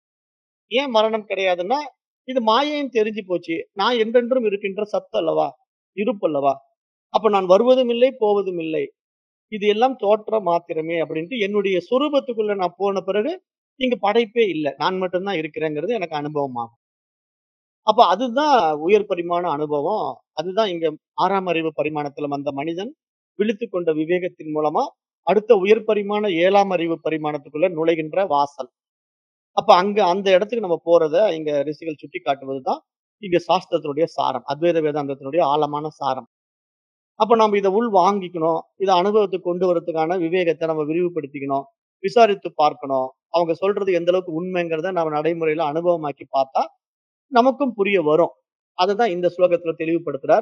ஏன் மரணம் கிடையாதுன்னா இது மாயையும் தெரிஞ்சு போச்சு நான் என்றென்றும் இருக்கின்ற சத்து அல்லவா இருப்பு அல்லவா அப்ப நான் வருவதும் இல்லை போவதும் இல்லை இது எல்லாம் தோற்றம் மாத்திரமே அப்படின்ட்டு என்னுடைய சுரூபத்துக்குள்ள நான் போன பிறகு இங்க படைப்பே இல்லை நான் மட்டும்தான் இருக்கிறேங்கிறது எனக்கு அனுபவம் ஆகும் அப்ப அதுதான் உயர் பரிமாண அனுபவம் அதுதான் இங்க ஆறாம் அறிவு பரிமாணத்துல வந்த மனிதன் விழித்து கொண்ட விவேகத்தின் மூலமா அடுத்த உயர் பரிமாண ஏழாம் அறிவு பரிமாணத்துக்குள்ள நுழைகின்ற வாசல் அப்ப அங்க அந்த இடத்துக்கு நம்ம போறத இங்க ரிஷிகள் சுட்டி காட்டுவதுதான் இங்க சாஸ்திரத்தினுடைய சாரம் அத்வைத வேதாந்தத்தினுடைய ஆழமான சாரம் அப்ப நம்ம இதை உள் வாங்கிக்கணும் இதை அனுபவத்துக்கு கொண்டு வரதுக்கான விவேகத்தை நம்ம விரிவுபடுத்திக்கணும் விசாரித்து பார்க்கணும் அவங்க சொல்றது எந்த அளவுக்கு உண்மைங்கிறத நம்ம நடைமுறையில அனுபவமாக்கி பார்த்தா நமக்கும் புரிய வரும் அதுதான் இந்த ஸ்லோகத்துல தெளிவுபடுத்துறார்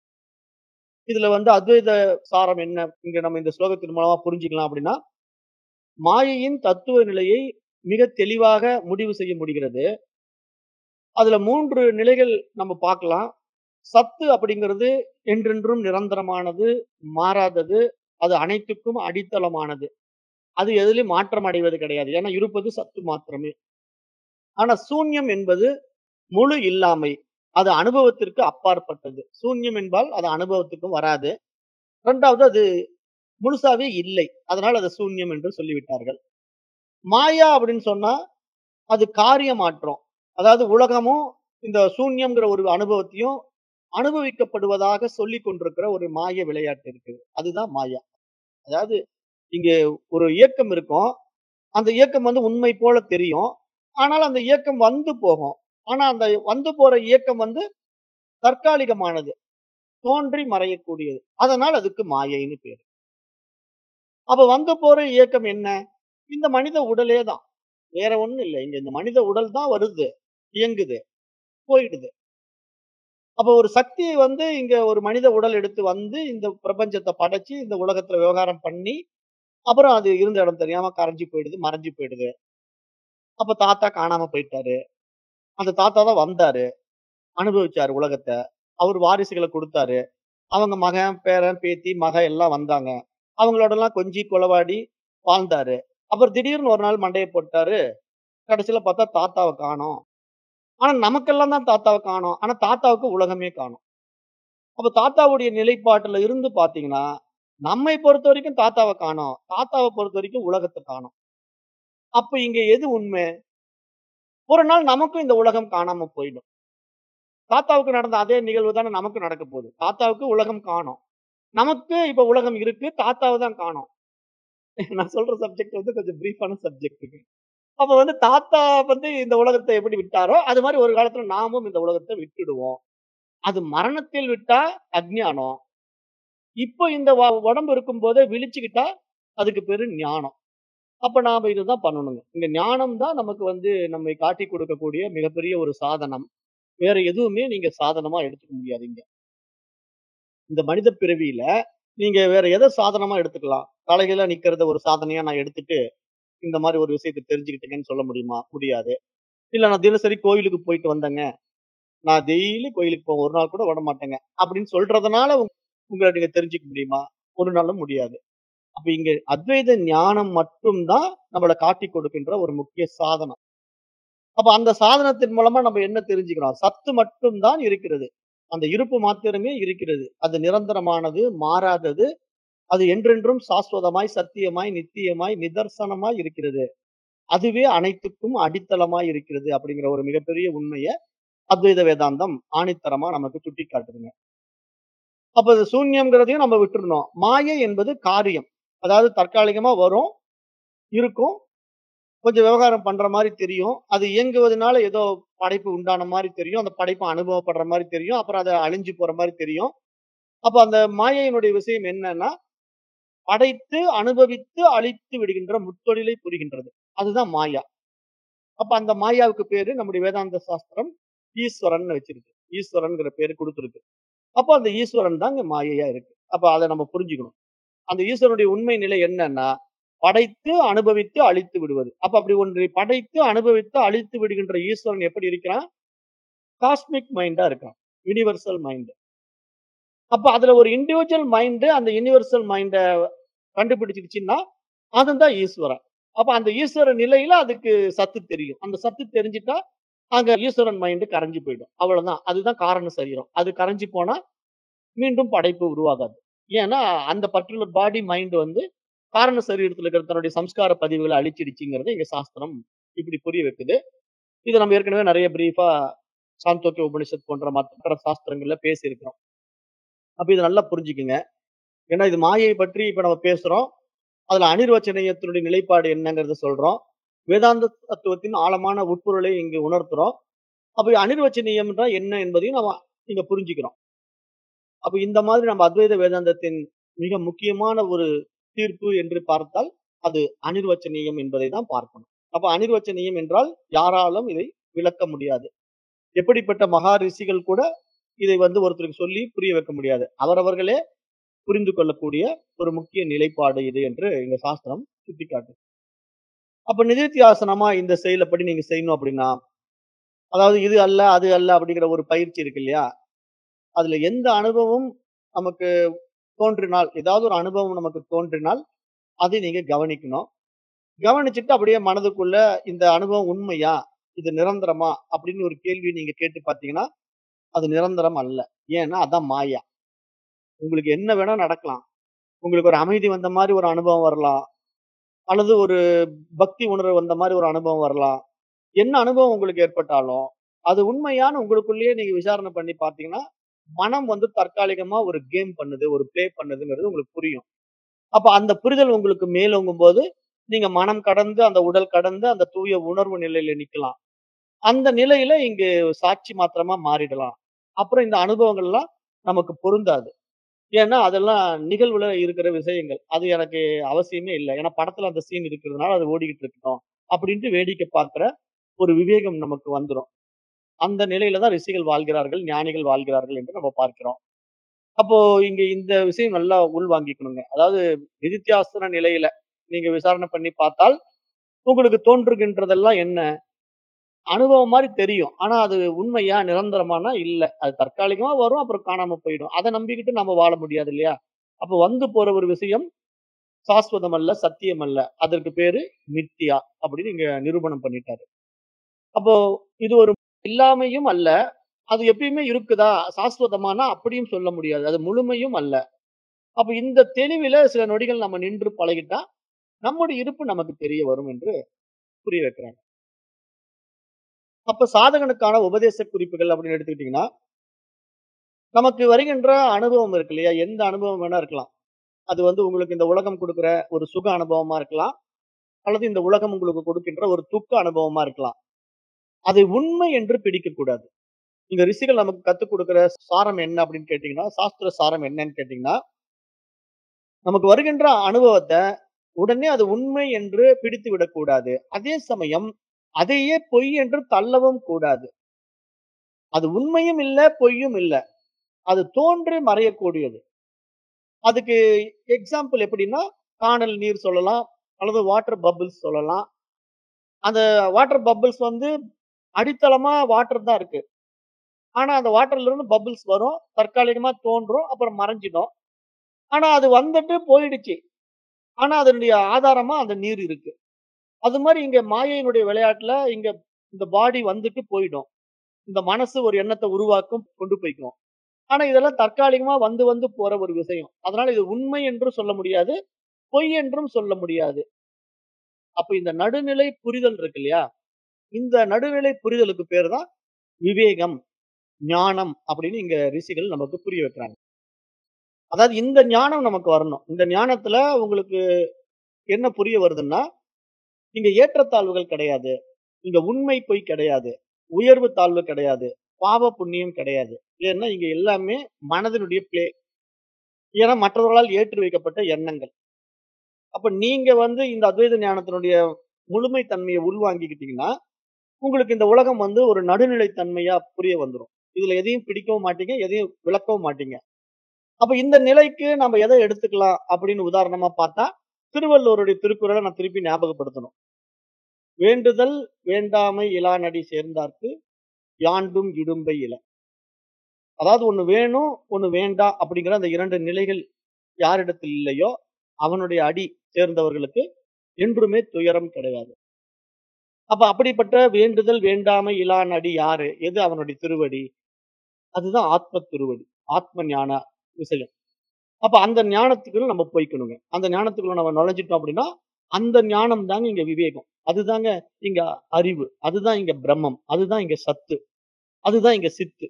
இதுல வந்து அத்வைத சாரம் என்ன இங்க நம்ம இந்த ஸ்லோகத்தின் மூலமா புரிஞ்சுக்கலாம் அப்படின்னா மாயையின் தத்துவ நிலையை மிக தெளிவாக முடிவு செய்ய முடிகிறது அதுல மூன்று நிலைகள் நம்ம பார்க்கலாம் சத்து அப்படிங்கிறது என்றென்றும் நிரந்தரமானது, மாறாதது, அது அனைத்துக்கும் அடித்தளமானது. அது எதிலும் மாற்றம் அடைவது கிடையாது. ஏன்னா இருப்பது சத்து மாத்திரமே. ஆனா சூன்யம் என்பது முழு இல்லாமை. அது அனுபவத்திற்கு அப்பாற்பட்டது. சூன்யம் என்பால் அது அனுபவத்துக்கும் வராது. 2வது அது முழுசாவே இல்லை. அதனால அத சூன்யம் என்று சொல்லிவிட்டார்கள். மாயா அப்படின்னு சொன்னா, அது காரிய மாற்றம். அதாவது உலகமும் இந்த சூன்யம்ங்கிற ஒரு அனுபவத்தையும் அனுபவிக்கப்படுவதாக சொல்லிக் கொண்டிருக்கிற ஒரு மாய விளையாட்டு இருக்குது. அதுதான் மாயா. அதாவது இங்க ஒரு இயக்கம் இருக்கும். அந்த இயக்கம் வந்து உண்மை போல தெரியும். ஆனால் அந்த இயக்கம் வந்து போகும். ஆனா அந்த வந்து போற இயக்கம் வந்து தற்காலிகமானது. தோன்றி மறையக்கூடியது. அதனால அதுக்கு மாயைன்னு பேரு. அப்ப வந்து போற இயக்கம் என்ன? இந்த மனித உடலே தான். வேற ஒண்ணும் இல்ல. இங்க இந்த மனித உடல் தான் வருது, இயங்குது, போயிடுது. அப்ப ஒரு சக்தி வந்து இங்க ஒரு மனித உடல் எடுத்து வந்து இந்த பிரபஞ்சத்த படைச்சு, இந்த உலகத்துல விவகாரம் பண்ணி, அப்புறம் அது இருந்த இடம் தெரியாம கரைஞ்சு போயிடுது, மறைஞ்சு போயிடுது. அப்ப தாத்தா காணாம போயிட்டாரு. அந்த தாத்தா தான் வந்தாரு. அனுபவிச்சாரு உலகத்த. அவரு வாரிசுகள குடுத்தாரு. அவங்க மகன், பேரன், பேத்தி, மக எல்லாம் வந்தாங்க. அவங்களோடலாம் கொஞ்சி குளவாடி வாழ்ந்தாரு. அப்புறம் திடீர்னு ஒரு நாள் மண்டைய போட்டாரு. கடைசில பார்த்தா தாத்தாவ காணோம். ஆனா நமக்கெல்லாம் தான் தாத்தாவ காணோம். ஆனா தாத்தாவுக்கு உலகமே காணோம். அப்ப தாத்தாவுடைய நிலைப்பாட்டுல இருந்து பார்த்தீங்கன்னா, நம்மை பொறுத்தவரைக்கும் தாத்தாவ காணோம். தாத்தாவ பொறுத்தவரைக்கும் உலகத்த காணோம். அப்ப இங்க எது உண்மை? ஒரு நாள் நமக்கும் இந்த உலகம் காணாம போயிடும். தாத்தாவுக்கு நடந்த அதே நிகழ்வு தானே நமக்கும் நடக்க போகுது. தாத்தாவுக்கு உலகம் காணோம். நமக்கு இப்ப உலகம் இருக்கு. தாத்தாவ தான் காணோம். நான் சொல்ற சப்ஜெக்ட் வந்து கொஞ்சம் பிரீஃபான சப்ஜெக்ட்டுங்க. அப்ப வந்து தாத்தா வந்து இந்த உலகத்த எப்படி விட்டாரோ, அது மாரி ஒரு காலத்துல நாமும் இந்த உலகத்த விட்டுடுவோம். அது மரணத்தில் விட்டா அஞ்ஞானம். இப்ப இந்த வ உடம்பு இருக்கும்போதே விழிச்சுக்கிட்டா, அதுக்கு பேரு ஞானம். அப்ப நாம இதுதான் பண்ணணுங்க. இந்த ஞானம் தான் நமக்கு வந்து நம்மை காட்டிக் கொடுக்கக்கூடிய மிகப்பெரிய ஒரு சாதனம். வேற எதுவுமே நீங்க சாதனமா எடுத்துக்க முடியாது இங்க. இந்த மனித பிறவியில, நீங்க வேற எத சாதனமா எடுத்துக்கலாம்? தலைகீழா நிக்கிறத ஒரு சாதனையா நான் எடுத்துட்டு, இந்த மாரி ஒரு விஷயத்த தெரிஞ்சுக்கிட்டேங்கன்னு சொல்ல முடியுமா? முடியாது. இல்ல நான் தினசரி கோயிலுக்கு போயிட்டு வந்தேங்க. நான் டெய்லி கோயிலுக்கு போவேன். ஒரு நாள் கூட விடமாட்டேங்க. அப்படின்னு சொல்றதுனால உங் உங்கள நீங்க தெரிஞ்சுக்க முடியுமா? ஒரு நாளும் முடியாது. அப்ப இங்க அத்வைத ஞானம் மட்டும் தான் நம்மள காட்டிக் கொடுக்கின்ற ஒரு முக்கிய சாதனம். அப்ப அந்த சாதனத்தின் மூலமா நம்ம என்ன தெரிஞ்சுக்கிறோம்? சத்து மட்டும் தான் இருக்கிறது. அந்த இருப்பு மாத்திரமே இருக்கிறது. அது நிரந்தரமானது, மாறாதது. அது என்றென்றும் சாஸ்வதமாய், சத்தியமாய், நித்தியமாய், நிதர்சனமாய் இருக்கிறது. அதுவே அனைத்துக்கும் அடித்தளமாய் இருக்கிறது அப்படிங்கிற ஒரு மிகப்பெரிய உண்மைய அத்வைத வேதாந்தம் ஆணித்தரமா நமக்கு சுட்டிக்காட்டுதுங்க. அப்ப இது சூன்யம்ங்கிறதையும் நம்ம விட்டுறணும். மாயை என்பது காரியம். அதாவது தற்காலிகமா வரும், இருக்கும். கொஞ்சம் விவகாரம் பண்ற மாரி தெரியும். அது இயங்குவதனால ஏதோ படைப்பு உண்டான மாரி தெரியும். அந்த படைப்பு அனுபவப்படுற மாரி தெரியும். அப்புறம் அது அழிஞ்சு போற மாரி தெரியும். அப்ப அந்த மாயையினுடைய விஷயம் என்னன்னா, படைத்து, அனுபவித்து, அழித்து விடுகின்ற முத்தொழிலை புரிகின்றது. அதுதான் மாயா. அப்ப அந்த மாயாவுக்கு பேரு நம்முடைய வேதாந்த சாஸ்திரம் ஈஸ்வரன்னு வச்சிருக்கு. ஈஸ்வரன்ங்கிற பேரு குடுத்திருக்கு. அப்ப அந்த ஈஸ்வரன் தான் இங்க மாயையா இருக்கு. அப்ப அத நம்ம புரிஞ்சுக்கணும். அந்த ஈஸ்வரனுடைய உண்மை நிலை என்னன்னா, படைத்து, அனுபவித்து, அழித்து விடுவது. அப்ப அப்படி ஒன்றை படைத்து, அனுபவித்து, அழித்து விடுகின்ற ஈஸ்வரன் எப்படி இருக்கிறான்? காஸ்மிக் மைண்டா இருக்கான். Universal mind. அப்ப அதுல ஒரு இண்டிவிஜுவல் மைண்ட் அந்த யுனிவர்சல் மைண்ட கண்டுபிடிச்சிருச்சுன்னா, அதுதான் ஈஸ்வரன். அப்ப அந்த ஈஸ்வர நிலையில அதுக்கு சத்து தெரியும். அந்த சத்து தெரிஞ்சுட்டா, அங்க ஈஸ்வரன் மைண்ட் கரைஞ்சு போயிடும். அவ்வளவுதான். அதுதான் காரண சரீரம். அது கரைஞ்சு போனா, மீண்டும் படைப்பு உருவாகாது. ஏன்னா, அந்த பர்ட்டிகுலர் பாடி மைண்ட் வந்து காரண சரீரத்துல இருக்கிற தன்னுடைய சம்ஸ்கார பதிவுகள அழிச்சிடுச்சுங்கிறத இங்க சாஸ்திரம் இப்படி புரிய வைக்குது. இத நம்ம ஏற்கனவே நெறைய பிரீஃபா சாந்தோக்கிய உபனிஷத் போன்ற மற்ற சாஸ்திரங்கள்ல பேசியிருக்கிறோம். அப்ப இத நல்லா புரிஞ்சுக்குங்க. ஏன்னா இது மாயை பற்றி இப்ப நம்ம பேசுறோம். அதுல அனிர்வச்சனீயத்தினுடைய நிலைப்பாடு என்னங்கிறத சொல்றோம். வேதாந்த தத்துவத்தின் ஆழமான உட்பொருளை இங்கு உணர்த்துறோம். அப்ப அனிர்வச்சனீயம் என்றால் என்ன என்பதையும் நம்ம இங்க புரிஞ்சுக்கிறோம். அப்ப இந்த மாதிரி நம்ம அத்வைத வேதாந்தத்தின் மிக முக்கியமான ஒரு தீர்ப்பு என்று பார்த்தால், அது அனிர்வச்சனீயம் என்பதை தான் பார்க்கணும். அப்ப அனிர்வச்சனீயம் என்றால் யாராலும் இதை விளக்க முடியாது. எப்படிப்பட்ட மகா ரிஷிகள் கூட இதை வந்து ஒருத்தருக்கு சொல்லி புரிய வைக்க முடியாது. அவரவர்களே புரிந்து கொள்ளக்கூடிய ஒரு முக்கிய நிலைப்பாடு இது என்று எங்க சாஸ்திரம் சுட்டிக்காட்டுது. அப்ப நிதித்தியாசனமா இந்த செயலப்படி நீங்க செய்யணும் அப்படின்னா, அதாவது இது அல்ல, அது அல்ல அப்படிங்கிற ஒரு பயிற்சி இருக்கு இல்லையா? அதுல எந்த அனுபவம் நமக்கு தோன்றினால் ஏதாவது ஒரு அனுபவம் நமக்கு தோன்றினால் அதை நீங்க கவனிக்கணும் கவனிச்சுட்டு அப்படியே மனதுக்குள்ள இந்த அனுபவம் உண்மையா இது நிரந்தரமா அப்படின்னு ஒரு கேள்வி நீங்க கேட்டு பார்த்தீங்கன்னா அது நிரந்தரம் அல்ல ஏன்னா அதான் மாயா உங்களுக்கு என்ன வேணா நடக்கலாம் உங்களுக்கு ஒரு அமைதி வந்த மாதிரி ஒரு அனுபவம் வரலாம் அல்லது ஒரு பக்தி உணர்வு வந்த மாதிரி ஒரு அனுபவம் வரலாம் என்ன அனுபவம் உங்களுக்கு ஏற்பட்டாலும் அது உண்மையான உங்களுக்குள்ளேயே நீங்க விசாரணை பண்ணி பார்த்தீங்கன்னா மனம் வந்து தற்காலிகமா ஒரு கேம் பண்ணுது ஒரு ப்ளே பண்ணுதுங்கிறது உங்களுக்கு புரியும் அப்ப அந்த புரிதல் உங்களுக்கு மேலோங்கும் போது நீங்க மனம் கடந்து அந்த உடல் கடந்து அந்த தூய உணர்வு நிலையில நிக்கலாம் அந்த நிலையில இங்கு சாட்சி மாத்திரமா மாறிடலாம் அப்புறம் இந்த அனுபவங்கள்லாம் நமக்கு பொருந்தாது ஏன்னா அதெல்லாம் நிகழ்வுல இருக்கிற விஷயங்கள் அது எனக்கு அவசியமே இல்லை ஏன்னா படத்துல அந்த சீன் இருக்கிறதுனால அது ஓடிக்கிட்டு இருக்கட்டும் அப்படின்ட்டு வேடிக்கை பார்க்கிற ஒரு விவேகம் நமக்கு வந்துடும் அந்த நிலையில தான் ரிஷிகள் வாழ்கிறார்கள் ஞானிகள் வாழ்கிறார்கள் என்று நம்ம பார்க்கிறோம் அப்போ இங்க இந்த விஷயம் நல்லா உள்வாங்கிக்கணுங்க அதாவது நிதித்தியாசன நிலையில நீங்க விசாரணை பண்ணி பார்த்தால் உங்களுக்கு தோன்றுகின்றதெல்லாம் என்ன அனுபவம் மாதிரி தெரியும் ஆனா அது உண்மையா நிரந்தரமானா இல்ல அது தற்காலிகமா வரும் அப்புறம் காணாம போயிடும் அதை நம்பிக்கிட்டு நம்ம வாழ முடியாது இல்லையா அப்ப வந்து போற ஒரு விஷயம் சாஸ்வதம் அல்ல சத்தியம் அல்ல அதற்கு பேரு மித்தியா அப்படின்னு இங்க நிரூபணம் பண்ணிட்டாரு அப்போ இது ஒரு இல்லாமையும் அல்ல அது எப்பயுமே இருக்குதா சாஸ்வதமானா அப்படியும் சொல்ல முடியாது அது முழுமையும் அல்ல அப்ப இந்த தெளிவில சில நொடிகள் நம்ம நின்று பழகிட்டா நம்முடைய இருப்பு நமக்கு தெரிய வரும் என்று புரிய வைக்கிறாங்க அப்ப சாதகனுக்கான உபதேச குறிப்புகள் அப்படின்னு எடுத்துக்கிட்டீங்கன்னா நமக்கு வருகின்ற அனுபவம் இருக்கு இல்லையா எந்த அனுபவம் வேணா இருக்கலாம் அது வந்து உங்களுக்கு இந்த உலகம் கொடுக்கிற ஒரு சுக அனுபவமா இருக்கலாம் அல்லது இந்த உலகம் உங்களுக்கு கொடுக்கின்ற ஒரு துக்க அனுபவமா இருக்கலாம் அதை உண்மை என்று பிடிக்க கூடாது இங்க ரிஷிகள் நமக்கு கத்துக் கொடுக்கிற சாரம் என்ன அப்படின்னு கேட்டீங்கன்னா சாஸ்திர சாரம் என்னன்னு கேட்டீங்கன்னா நமக்கு வருகின்ற அனுபவத்தை உடனே அது உண்மை என்று பிடித்து விடக்கூடாது அதே சமயம் அதையே பொய் என்று தள்ளவும் கூடாது அது உண்மையும் இல்ல பொய்யும் இல்ல அது தோன்றி மறையக்கூடியது அதுக்கு எக்ஸாம்பிள் எப்படின்னா காணல் நீர் சொல்லலாம் அல்லது வாட்டர் பபிள்ஸ் சொல்லலாம் அந்த வாட்டர் பபிள்ஸ் வந்து அடித்தளமா வாட்டர் தான் இருக்கு ஆனா அந்த வாட்டர்ல இருந்து பபிள்ஸ் வரும் தற்காலிகமா தோன்றும் அப்புறம் மறைஞ்சிடும் ஆனா அது வந்துட்டு போயிடுச்சு ஆனா அதனுடைய ஆதாரமா அந்த நீர் இருக்கு அது மாதிரி இங்க மாயையினுடைய விளையாட்டுல இங்க இந்த பாடி வந்துட்டு போயிடும் இந்த மனசு ஒரு எண்ணத்தை உருவாக்கும் கொண்டு போய்க்கும் ஆனா இதெல்லாம் தற்காலிகமா வந்து வந்து போற ஒரு விஷயம் அதனால இது உண்மை என்றும் சொல்ல முடியாது பொய் என்றும் சொல்ல முடியாது அப்ப இந்த நடுநிலை புரிதல் இருக்கு இல்லையா இந்த நடுநிலை புரிதலுக்கு பேர் தான் விவேகம் ஞானம் அப்படின்னு இங்க ரிஷிகள் நமக்கு புரிய வைக்கிறாங்க அதாவது இந்த ஞானம் நமக்கு வரணும் இந்த ஞானத்துல உங்களுக்கு என்ன புரிய வருதுன்னா இங்க ஏற்றத்தாழ்வுகள் கிடையாது இங்க உண்மை பொய் கிடையாது உயர்வு தாழ்வு கிடையாது பாவ புண்ணியம் கிடையாது ஏன்னா இங்க எல்லாமே மனதினுடைய பிளே ஏன்னா மற்றவர்களால் ஏற்றி வைக்கப்பட்ட எண்ணங்கள் அப்ப நீங்க வந்து இந்த அத்வைத ஞானத்தினுடைய முழுமை தன்மையை உள்வாங்கிக்கிட்டீங்கன்னா உங்களுக்கு இந்த உலகம் வந்து ஒரு நடுநிலை தன்மையா புரிய வந்துடும் இதுல எதையும் பிடிக்கவும் மாட்டீங்க எதையும் விளக்கவும் மாட்டீங்க அப்ப இந்த நிலைக்கு நம்ம எதை எடுத்துக்கலாம் அப்படின்னு உதாரணமா பார்த்தா திருவள்ளுவருடைய திருக்குறளை நான் திருப்பி ஞாபகப்படுத்தணும் வேண்டுதல் வேண்டாமை இலானடி சேர்ந்தார்க்கு யாண்டும் இடும்பை இல அதாவது ஒண்ணு வேணும் ஒண்ணு வேண்டாம் அப்படிங்கிற அந்த இரண்டு நிலைகள் யாரிடத்தில் இல்லையோ அவனுடைய அடி சேர்ந்தவர்களுக்கு என்றுமே துயரம் கிடையாது அப்ப அப்படிப்பட்ட வேண்டுதல் வேண்டாமை இலான் அடி யாரு எது அவனுடைய திருவடி அதுதான் ஆத்ம திருவடி ஆத்ம ஞான விஷயம் அப்ப அந்த ஞானத்துக்குள்ள நம்ம போய்க்கணுங்க அந்த ஞானத்துக்குள்ள நம்ம நுழைஞ்சிட்டோம் அப்படின்னா அந்த ஞானம் தாங்க இங்க விவேகம் அதுதாங்க இங்க அறிவு அதுதான் இங்க பிரம்மம் அதுதான் இங்க சத்து அதுதான் இங்க சித்து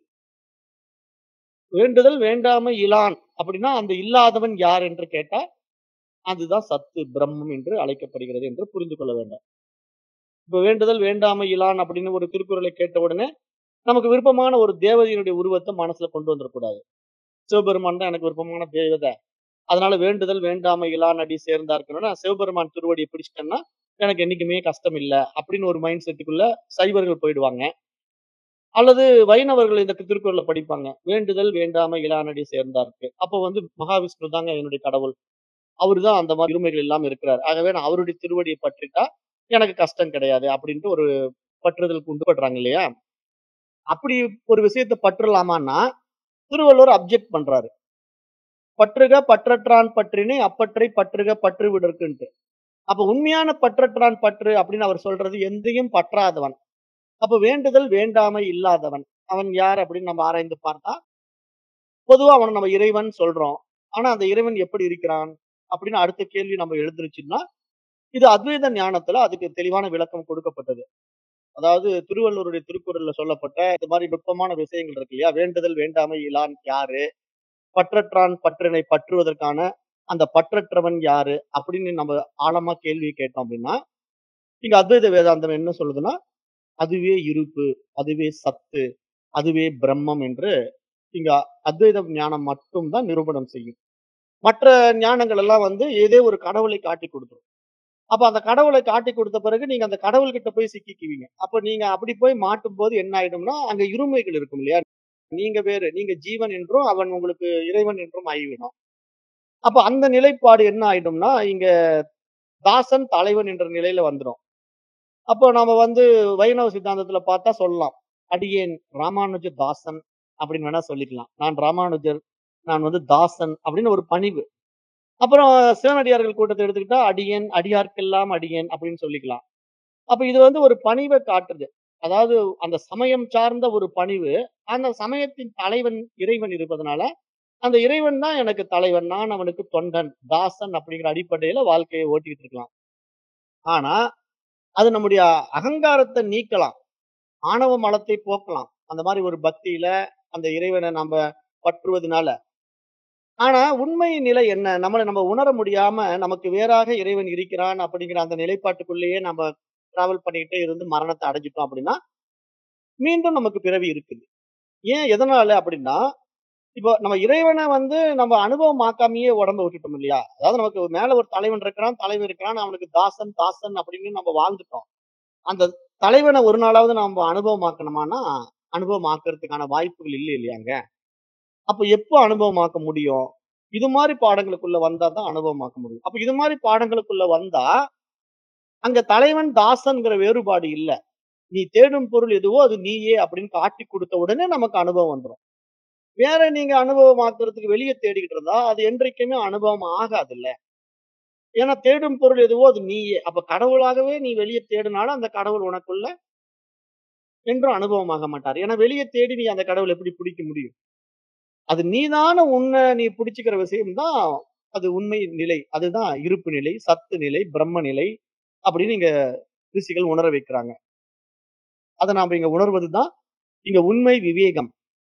வேண்டுதல் வேண்டாம இலான் அப்படின்னா அந்த இல்லாதவன் யார் என்று கேட்டா அதுதான் சத்து பிரம்மம் என்று அழைக்கப்படுகிறது என்று புரிந்து கொள்ள வேண்டும் இப்ப வேண்டுதல் வேண்டாம இலான் அப்படின்னு ஒரு திருக்குறளை கேட்ட உடனே நமக்கு விருப்பமான ஒரு தேவதையினுடைய உருவத்தை மனசுல கொண்டு வந்துடக்கூடாது சிவபெருமான் தான் எனக்கு விருப்பமான தேவதை அதனால வேண்டுதல் வேண்டாம இலான் அடி சேர்ந்தா இருக்கணும்னா சிவபெருமான் திருவடியை பிடிச்சிட்டேன்னா எனக்கு என்னைக்குமே கஷ்டம் இல்லை அப்படின்னு ஒரு மைண்ட் செட்டுக்குள்ள சைவர்கள் போயிடுவாங்க அல்லது வைணவர்கள் இந்த திருக்குறளை படிப்பாங்க வேண்டுதல் வேண்டாம இலானடி சேர்ந்தாருக்கு அப்போ வந்து மகாவிஷ்ணு தாங்க என்னுடைய கடவுள் அவரு தான் அந்த மாதிரி இருமைகள் இல்லாம இருக்கிறார் ஆகவே நான் அவருடைய திருவடியை பற்றிட்டா எனக்கு கஷ்டம் கிடையாது அப்படின்ட்டு ஒரு பற்றுதலுக்கு உண்டு பண்றாங்க இல்லையா அப்படி ஒரு விஷயத்தை பற்றலாமான்னா திருவள்ளுவர் அப்ஜெக்ட் பண்றாரு பற்றுக பற்றற்றான் பற்றினை அப்பற்றை பற்றுக பற்று விடற்குன்ட்டு அப்ப உண்மையான பற்றற்றான் பற்று அப்படின்னு அவர் சொல்றது எந்தையும் பற்றாதவன் அப்ப வேண்டுதல் வேண்டாமை இல்லாதவன் அவன் யார் அப்படின்னு நம்ம ஆராய்ந்து பார்த்தா பொதுவா அவனை நம்ம இறைவன் சொல்றோம் ஆனா அந்த இறைவன் எப்படி இருக்கிறான் அப்படின்னு அடுத்த கேள்வி நம்ம எழுந்துருச்சுன்னா இது அத்வைத ஞானத்துல அதுக்கு தெளிவான விளக்கம் கொடுக்கப்பட்டது அதாவது திருவள்ளுவருடைய திருக்குறள்ல சொல்லப்பட்ட இந்த மாதிரி நுட்பமான விஷயங்கள் இருக்கு இல்லையா வேண்டுதல் வேண்டாமை இலான் யாரு பற்றற்றான் பற்றினை பற்றுவதற்கான அந்த பற்றற்றவன் யாரு அப்படின்னு நம்ம ஆழமா கேள்வி கேட்டோம் அப்படின்னா இங்க அத்வைத வேதாந்தம் என்ன சொல்லுதுன்னா அதுவே இருப்பு அதுவே சத்து அதுவே பிரம்மம் என்று இங்க அத்வைத ஞானம் மட்டும்தான் நிரூபணம் செய்யும் மற்ற ஞானங்கள் எல்லாம் வந்து ஏதோ ஒரு கடவுளை காட்டி கொடுத்துரும் அப்ப அந்த கடவுளை காட்டி கொடுத்த பிறகு நீங்க அந்த கடவுள்கிட்ட போய் சிக்கிக்குவீங்க அப்ப நீங்க அப்படி போய் மாட்டும் போது என்ன ஆயிடும்னா அங்க இருமைகள் இருக்கும் இல்லையா நீங்க வேறு நீங்க ஜீவன் என்றும் அவன் உங்களுக்கு இறைவன் என்றும் ஆகிவிடும் அப்ப அந்த நிலைப்பாடு என்ன ஆயிடும்னா இங்க தாசன் தலைவன் என்ற நிலையில வந்துடும் அப்போ நாம வந்து வைணவ சித்தாந்தத்துல பார்த்தா சொல்லலாம் அடியேன் ராமானுஜ தாசன் அப்படின்னு வேணா சொல்லிக்கலாம் நான் ராமானுஜர் நான் வந்து தாசன் அப்படின்னு ஒரு பணிவு அப்புறம் சிவனடியார்கள் கூட்டத்தை எடுத்துக்கிட்டா அடியேன் அடியார்க்கெல்லாம் அடியேன் அப்படின்னு சொல்லிக்கலாம் அப்ப இது வந்து ஒரு பணிவை காட்டுது அதாவது அந்த சமயம் சார்ந்த ஒரு பணிவு அந்த சமயத்தின் தலைவன் இறைவன் இருப்பதனால அந்த இறைவன் தான் எனக்கு தலைவன் நான் அவனுக்கு தொண்டன் தாசன் அப்படிங்கிற அடிப்படையில வாழ்க்கையை ஓட்டிக்கிட்டு இருக்கலாம் ஆனா அது நம்முடைய அகங்காரத்தை நீக்கலாம் ஆணவ மலத்தை போக்கலாம் அந்த மாதிரி ஒரு பக்தியில அந்த இறைவனை நம்ம பற்றுவதனால ஆனா உண்மை நிலை என்ன நம்மளை நம்ம உணர முடியாம நமக்கு வேறாக இறைவன் இருக்கிறான் அப்படிங்கிற அந்த நிலைப்பாட்டுக்குள்ளேயே நம்ம டிராவல் பண்ணிக்கிட்டே இருந்து மரணத்தை அடைஞ்சிட்டோம் அப்படின்னா மீண்டும் நமக்கு பிறவி இருக்குது ஏன் எதனால அப்படின்னா இப்போ நம்ம இறைவனை வந்து நம்ம அனுபவமாக்காமையே உடம்ப விட்டுட்டோம் இல்லையா அதாவது நமக்கு மேல ஒரு தலைவன் இருக்கிறான் தலைவன் இருக்கிறான் அவனுக்கு தாசன் தாசன் அப்படின்னு நம்ம வாழ்ந்துட்டோம் அந்த தலைவனை ஒரு நாளாவது நம்ம அனுபவமாக்கணுமானா அனுபவமாக்குறதுக்கான வாய்ப்புகள் இல்லை இல்லையாங்க அப்ப எப்போ அனுபவமாக்க முடியும் இது மாதிரி பாடங்களுக்குள்ள வந்தா தான் அனுபவமாக்க முடியும் அப்ப இது மாதிரி பாடங்களுக்குள்ள வந்தா அங்க தலைவன் தாசன்கிற வேறுபாடு இல்ல நீ தேடும் பொருள் எதுவோ அது நீயே அப்படின்னு காட்டி கொடுத்த உடனே நமக்கு அனுபவம் வந்துடும் வேற நீங்க அனுபவமாக்குறதுக்கு வெளியே தேடிக்கிட்டு இருந்தா அது என்றைக்குமே அனுபவம் ஆகாது இல்ல ஏன்னா தேடும் பொருள் எதுவோ அது நீயே அப்ப கடவுளாகவே நீ வெளியே தேடினாலும் அந்த கடவுள் உனக்குள்ள என்றும் அனுபவமாக மாட்டார் ஏன்னா வெளியே தேடி நீ அந்த கடவுள் எப்படி பிடிக்க முடியும் அது நீதான உன்னை நீ பிடிச்சுக்கிற விஷயம்தான் அது உண்மை நிலை அதுதான் இருப்பு நிலை சத்து நிலை பிரம்ம நிலை அப்படின்னு இங்க ரிஷிகள் உணர வைக்கிறாங்க அதை நாம இங்க உணர்வதுதான் இங்க உண்மை விவேகம்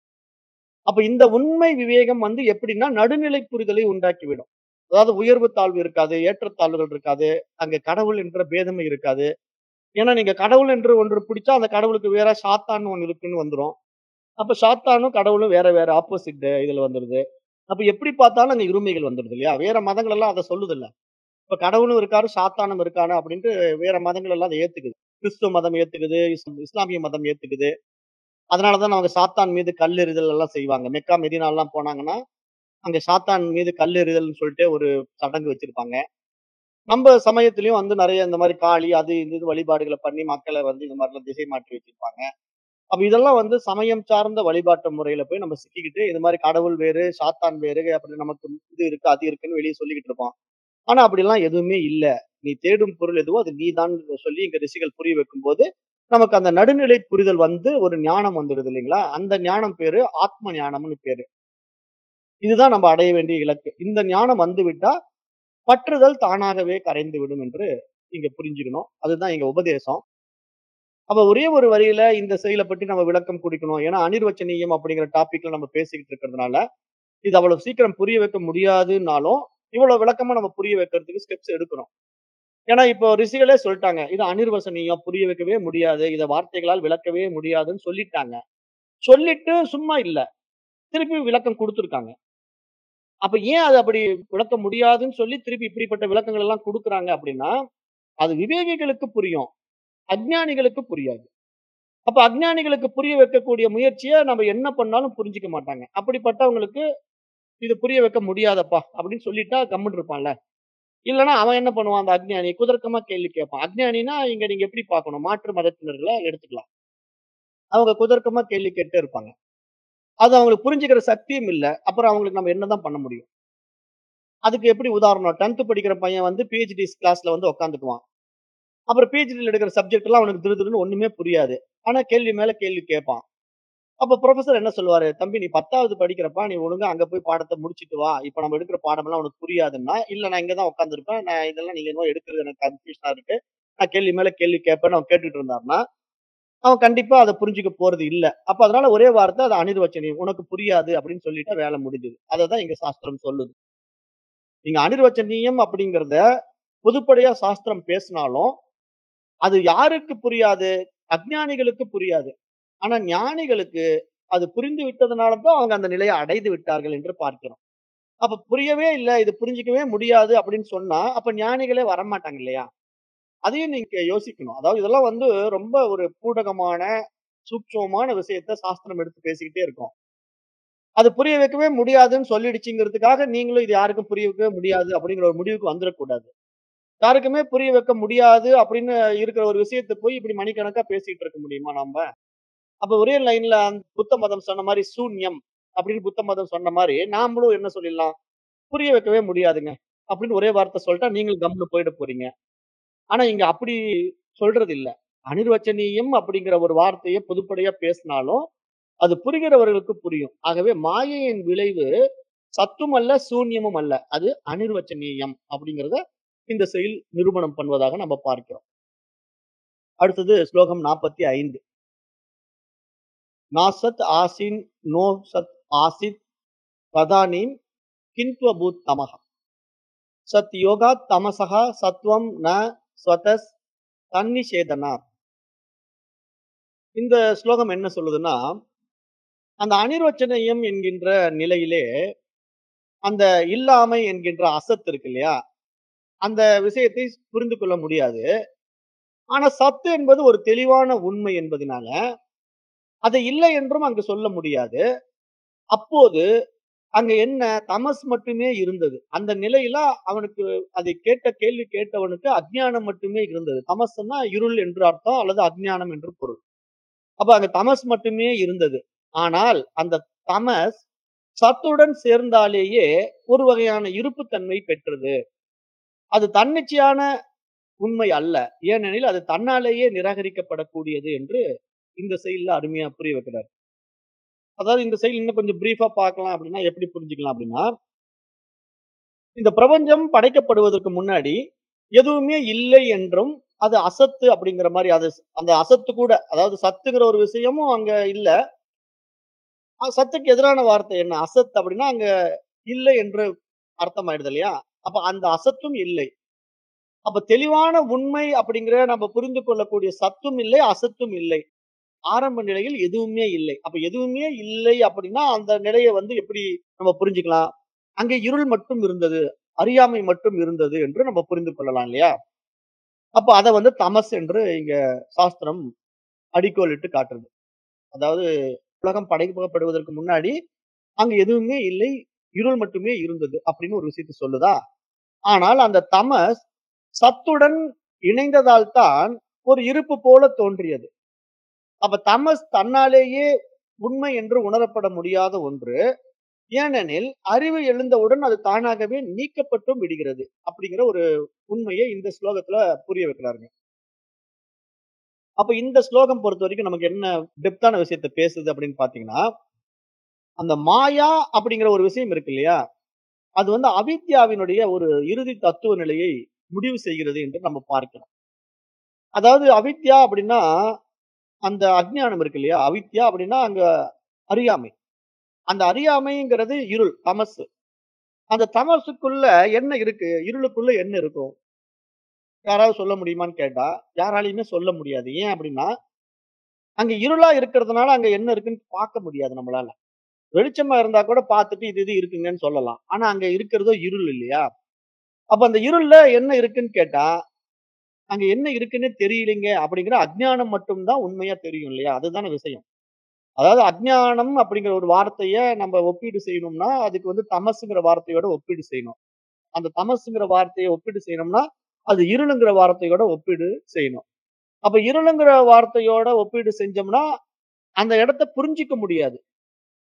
அப்ப இந்த உண்மை விவேகம் வந்து எப்படின்னா நடுநிலை புரிதலை உண்டாக்கிவிடும் அதாவது உயர்வு தாழ்வு இருக்காது ஏற்றத்தாழ்வுகள் இருக்காது அங்க கடவுள் என்ற பேதமை இருக்காது ஏன்னா நீங்க கடவுள் என்று ஒன்று பிடிச்சா அந்த கடவுளுக்கு வேற சாத்தான்னு ஒன்று இருக்குன்னு வந்துரும் அப்ப சாத்தானும் கடவுளும் வேற வேற ஆப்போசிட் இதுல வந்துருது அப்ப எப்படி பார்த்தாலும் அங்க இருமைகள் வந்துடுது இல்லையா வேற மதங்கள் எல்லாம் அதை சொல்லுது இல்ல இப்ப கடவுளும் இருக்காரு சாத்தானும் இருக்காரு அப்படின்ட்டு வேற மதங்கள் எல்லாம் அதை ஏத்துக்குது கிறிஸ்துவ மதம் ஏத்துக்குது இஸ்- இஸ்லாமிய மதம் ஏத்துக்குது அதனாலதான் அவங்க சாத்தான் மீது கல்லெறிதல் எல்லாம் செய்வாங்க மெக்கா மெரினா எல்லாம் போனாங்கன்னா அங்க சாத்தான் மீது கல்லெறிதல்னு சொல்லிட்டு ஒரு சடங்கு வச்சிருப்பாங்க நம்ம சமயத்திலயும் வந்து நிறைய இந்த மாதிரி காளி அது இது இது வழிபாடுகளை பண்ணி மக்களை வந்து இந்த மாதிரிலாம் திசை மாற்றி வச்சிருப்பாங்க அப்ப இதெல்லாம் வந்து சமயம் சார்ந்த வழிபாட்டு முறையில போய் நம்ம சிக்கிக்கிட்டு இது மாதிரி கடவுள் வேறு சாத்தான் வேறு அப்படி நமக்கு இது இருக்கு அது இருக்குன்னு வெளியே சொல்லிக்கிட்டு இருப்போம் ஆனா அப்படிலாம் எதுவுமே இல்ல நீ தேடும் பொருள் எதுவோ அது நீதான் சொல்லி இங்க ரிஷிகள் புரிய வைக்கும்போது நமக்கு அந்த நடுநிலை புரிதல் வந்து ஒரு ஞானம் வந்துடுது இல்லைங்களா அந்த ஞானம் பேரு ஆத்ம ஞானம்னு பேரு இதுதான் நம்ம அடைய வேண்டிய இலக்கு இந்த ஞானம் வந்து விட்டா பற்றுதல் தானாகவே கரைந்து விடும் என்று இங்க புரிஞ்சுக்கணும் அதுதான் இங்க உபதேசம் அப்ப ஒரே ஒரு வரியில இந்த செயலை பற்றி நம்ம விளக்கம் கொடுக்கணும் ஏன்னா அனிர்வச்சனீயம் அப்படிங்கிற டாபிக்ல நம்ம பேசிக்கிட்டு இருக்கிறதுனால இது அவ்வளவு சீக்கிரம் புரிய வைக்க முடியாதுன்னாலும் இவ்வளவு விளக்கமா நம்ம புரிய வைக்கிறதுக்கு ஸ்டெப்ஸ் எடுக்கிறோம் ஏன்னா இப்போ ரிஷிகளே சொல்லிட்டாங்க இது அனிர்வசனீயம் புரிய வைக்கவே முடியாது இதை வார்த்தைகளால் விளக்கவே முடியாதுன்னு சொல்லிட்டாங்க சொல்லிட்டு சும்மா இல்ல திருப்பி விளக்கம் கொடுத்துருக்காங்க அப்ப ஏன் அது அப்படி விளக்க முடியாதுன்னு சொல்லி திருப்பி இப்படிப்பட்ட விளக்கங்கள் எல்லாம் கொடுக்குறாங்க அப்படின்னா அது விவேகிகளுக்கு புரியும் அஜ்ஞானிகளுக்கு புரியாது அப்ப அஜ்ஞானிகளுக்கு புரிய வைக்கக்கூடிய முயற்சியை நம்ம என்ன பண்ணாலும் புரிஞ்சுக்க மாட்டாங்க அப்படிப்பட்டவங்களுக்கு இது புரிய வைக்க முடியாதப்பா அப்படின்னு சொல்லிட்டா கம்முன்னு இருப்பான்ல இல்லைன்னா அவன் என்ன பண்ணுவான் அந்த அஜ்ஞானி குதர்க்கமா கேள்வி கேட்பான் அஜ்ஞானினா இங்க நீங்க எப்படி பார்க்கணும் மாற்று மதத்தினர்களை எடுத்துக்கலாம் அவங்க குதர்க்கமா கேள்வி கேட்டு இருப்பாங்க அது அவங்களுக்கு புரிஞ்சுக்கிற சக்தியும் இல்ல. அப்புறம் அவங்களுக்கு நம்ம என்னதான் பண்ண முடியும்? அதுக்கு எப்படி உதாரணம் 10த் படிக்கிற பையன் வந்து பிஹெச்டிஸ் கிளாஸ்ல வந்து உட்காந்துக்குவான். அப்புறம் பிஹெச்டில எடுக்கிற சப்ஜெக்ட் எல்லாம் அவனுக்கு திரு திருன்னு ஒண்ணுமே புரியாது. ஆனா கேள்வி மேல கேள்வி கேட்பான். அப்ப புரொஃபசர் என்ன சொல்லுவாரு? "தம்பி நீ 10வது படிக்கிறப்பா, நீ ஒழுங்கா அங்க போய் பாடத்த முடிச்சுட்டு வா. இப்ப நம்ம எடுக்கிற பாடமெல்லாம் உனக்கு புரியாதுன்னா, இல்ல நான் இங்க தான் உட்கார்ந்திருப்பேன். நான் இதெல்லாம் நீங்க என்னமோ எடுக்கிறது எனக்கு கன்ஃப்யூஷனா இருக்கு. நான் கேள்வி மேல கேள்வி கேட்பேன்னு அவன் கேட்டுட்டு இருந்தான்னா, அவன் கண்டிப்பா அத புரிஞ்சுக்க போறது இல்ல. அப்ப அதனால ஒரே வார்த்தை அது அனிர்வச்சனீயம். உனக்கு புரியாது அப்படின்னு சொல்லிட்டா வேலை முடிஞ்சுது. அததான் இங்க சாஸ்திரம் சொல்லுது. நீங்க அனிர்வச்சனீயம் அப்படிங்கிறத பொதுப்படையா சாஸ்திரம் பேசினாலும், அது யாருக்கு புரியாது? அஞ்ஞானிகளுக்கு புரியாது. ஆனா ஞானிகளுக்கு அது புரிந்து விட்டதனால தான் அவங்க அந்த நிலையை அடைந்து விட்டார்கள் என்று பார்க்கிறோம். அப்ப புரியவே இல்ல, இது புரிஞ்சுக்கவே முடியாது அப்படின்னு சொன்னா, அப்ப ஞானிகளே வரமாட்டாங்க இல்லையா? அதையும் நீங்க யோசிக்கணும். அதாவது இதெல்லாம் வந்து ரொம்ப ஒரு பூடகமான, சூட்சுமமான விஷயத்த சாஸ்திரம் எடுத்து பேசிக்கிட்டே இருக்கும். அது புரிய வைக்கவே முடியாதுன்னு சொல்லிடுச்சுங்கிறதுக்காக நீங்களும் இது யாருக்கும் புரிய வைக்கவே முடியாது அப்படிங்கிற ஒரு முடிவுக்கு வந்துடக்கூடாது. யாருக்குமே புரிய வைக்க முடியாது அப்படின்னு இருக்கிற ஒரு விஷயத்த போய் இப்படி மணிக்கணக்கா பேசிட்டு இருக்க முடியுமா நம்ப? அப்ப ஒரே லைன்ல புத்த மதம் சொன்ன மாரி சூன்யம் அப்படின்னு புத்த மதம் சொன்ன மாரி, நாமளும் என்ன சொல்லிடலாம்? புரிய வைக்கவே முடியாதுங்க. அப்படின்னு ஒரே வார்த்தை சொல்லிட்டா நீங்களும் கம்முனு போயிட போறீங்க. ஆனா இங்க அப்படி சொல்றது இல்ல. அனிர்வச்சனீயம் அப்படிங்கிற ஒரு வார்த்தைய பொதுப்படையா பேசினாலும், அது புரிகிறவர்களுக்கு புரியும். ஆகவே மாயையின் விளைவு சத்தும் அல்ல, சூன்யமும் அல்ல. அது அனிர்வச்சனீயம் அப்படிங்கிறத இந்த செயல் நிரூபணம் பண்ணுவதாக நம்ம பார்க்கிறோம். அடுத்தது ஸ்லோகம் 45. நாசத் ஆசின் நோ சத் ஆசித் ததானீம் கிந்த்வபூத் தமஹ. சத் யோகாத் தமசஹ சத்வம் ந ஸ்வதஸ் தன்னிஷேதனாத். இந்த ஸ்லோகம் என்ன சொல்லுதுன்னா, அந்த அனிர்வச்சனீயம் என்கின்ற நிலையிலே, அந்த இல்லாமை என்கின்ற அசத் இருக்கு இல்லையா? அந்த விஷயத்தை புரிந்து கொள்ள முடியாது. ஆனா சத்து என்பது ஒரு தெளிவான உண்மை என்பதினால, அதை இல்லை என்றும் அங்கு சொல்ல முடியாது. அப்போது அங்க என்ன தமஸ் மட்டுமே இருந்தது. அந்த நிலையில அவனுக்கு அதை கேட்ட கேள்வி கேட்டவனுக்கு அஞ்ஞானம் மட்டுமே இருந்தது. தமஸ்ன்னா இருள் என்று அர்த்தம் அல்லது அஞ்ஞானம் என்று பொருள். அப்ப அங்க தமஸ் மட்டுமே இருந்தது. ஆனால் அந்த தமஸ் சத்துடன் சேர்ந்தாலேயே ஒரு வகையான இருப்புத்தன்மை பெற்றது. அது தன்னிச்சையான உண்மை அல்ல. ஏனெனில் அது தன்னாலேயே நிராகரிக்கப்படக்கூடியது என்று இந்த செயல்ல அருமையா புரிய வைக்கிறார். அதாவது இந்த செயல் இன்னும் கொஞ்சம் பிரீஃபா பார்க்கலாம் அப்படின்னா எப்படி புரிஞ்சுக்கலாம் அப்படின்னா, இந்த பிரபஞ்சம் படைக்கப்படுவதற்கு முன்னாடி எதுவுமே இல்லை என்றும், அது அசத்து அப்படிங்கிற மாரி அது அந்த அசத்து கூட அதாவது சத்துங்கிற ஒரு விஷயமும் அங்க இல்ல. அ சத்துக்கு எதிரான வார்த்தை என்ன? அசத் அப்படின்னா அங்க இல்லை என்று அர்த்தம் ஆயிடுது இல்லையா? அப்ப அந்த அசத்தும் இல்லை. அப்ப தெளிவான உண்மை அப்படிங்கிற நம்ம புரிந்து கொள்ளக்கூடிய சத்தும் இல்லை, அசத்தும் இல்லை. ஆரம்ப நிலையில் எதுவுமே இல்லை. அப்ப எதுவுமே இல்லை அப்படின்னா அந்த நிலைய வந்து எப்படி நம்ம புரிஞ்சுக்கலாம்? அங்கே இருள் மட்டும் இருந்தது. அறியாமை மட்டும் இருந்தது என்று நம்ம புரிந்து கொள்ளலாம் இல்லையா? அப்ப அத வந்து தமஸ் என்று இங்க சாஸ்திரம் அடிக்கோலிட்டு காட்டுது. அதாவது உலகம் படைக்கப்படுவதற்கு முன்னாடி அங்க எதுவுமே இல்லை. இருள் மட்டுமே இருந்தது அப்படின்னு ஒரு விஷயத்த சொல்லுதா? ஆனால் அந்த தமஸ் சத்துடன் இணைந்ததால் தான் ஒரு இருப்பு போல தோன்றியது. அப்ப தமஸ் தன்னாலேயே உண்மை என்று உணரப்பட முடியாத ஒன்று. ஏனெனில் அறிவு எழுந்தவுடன் அது தானாகவே நீக்கப்பட்டும் விடுகிறது. அப்படிங்கிற ஒரு உண்மையை இந்த ஸ்லோகத்துல புரிய வைக்கிறாருங்க. அப்ப இந்த ஸ்லோகம் பொறுத்தவரைக்கும் நமக்கு என்ன டெப்த்தான விஷயத்த பேசுது அப்படின்னு பார்த்தீங்கன்னா, அந்த மாயா அப்படிங்கிற ஒரு விஷயம் இருக்கு இல்லையா? அது வந்து அவித்யாவினுடைய ஒரு இறுதி தத்துவ நிலையை முடிவு செய்கிறது என்று நம்ம பார்க்கிறோம். அதாவது அவித்யா அப்படின்னா, அந்த அஞ்ஞானம் இருக்கு இல்லையா? அவித்யா அப்படின்னா அங்க அறியாமை. அந்த அறியாமைங்கிறது இருள், தமசு. அந்த தமசுக்குள்ள என்ன இருக்கு? இருளுக்குள்ள என்ன இருக்கும்? யாராவது சொல்ல முடியுமான்னு கேட்டா, யாராலயுமே சொல்ல முடியாது. ஏன் அப்படின்னா, அங்க இருளா இருக்கிறதுனால அங்க என்ன இருக்குன்னு பார்க்க முடியாது நம்மளால. வெளிச்சமா இருந்தா கூட பார்த்துட்டு இது இது இருக்குங்கன்னு சொல்லலாம். ஆனா அங்க இருக்கிறதோ இருள் இல்லையா? அப்ப அந்த இருள்ல என்ன இருக்குன்னு கேட்டா, அங்க என்ன இருக்குன்னே தெரியலைங்க அப்படிங்கிற அஞ்ஞானம் மட்டும் தான் உண்மையா தெரியும் இல்லையா? அதுதானே விஷயம். அதாவது அஞ்ஞானம் அப்படிங்கிற ஒரு வார்த்தைய நம்ம ஒப்பீடு செய்யணும்னா, அதுக்கு வந்து தமசுங்கிற வார்த்தையோட ஒப்பீடு செய்யணும். அந்த தமசுங்கிற வார்த்தைய ஒப்பீடு செய்யணும்னா, அது இருளுங்கிற வார்த்தையோட ஒப்பீடு செய்யணும். அப்ப இருளுங்கிற வார்த்தையோட ஒப்பீடு செஞ்சோம்னா, அந்த இடத்த புரிஞ்சுக்க முடியாது.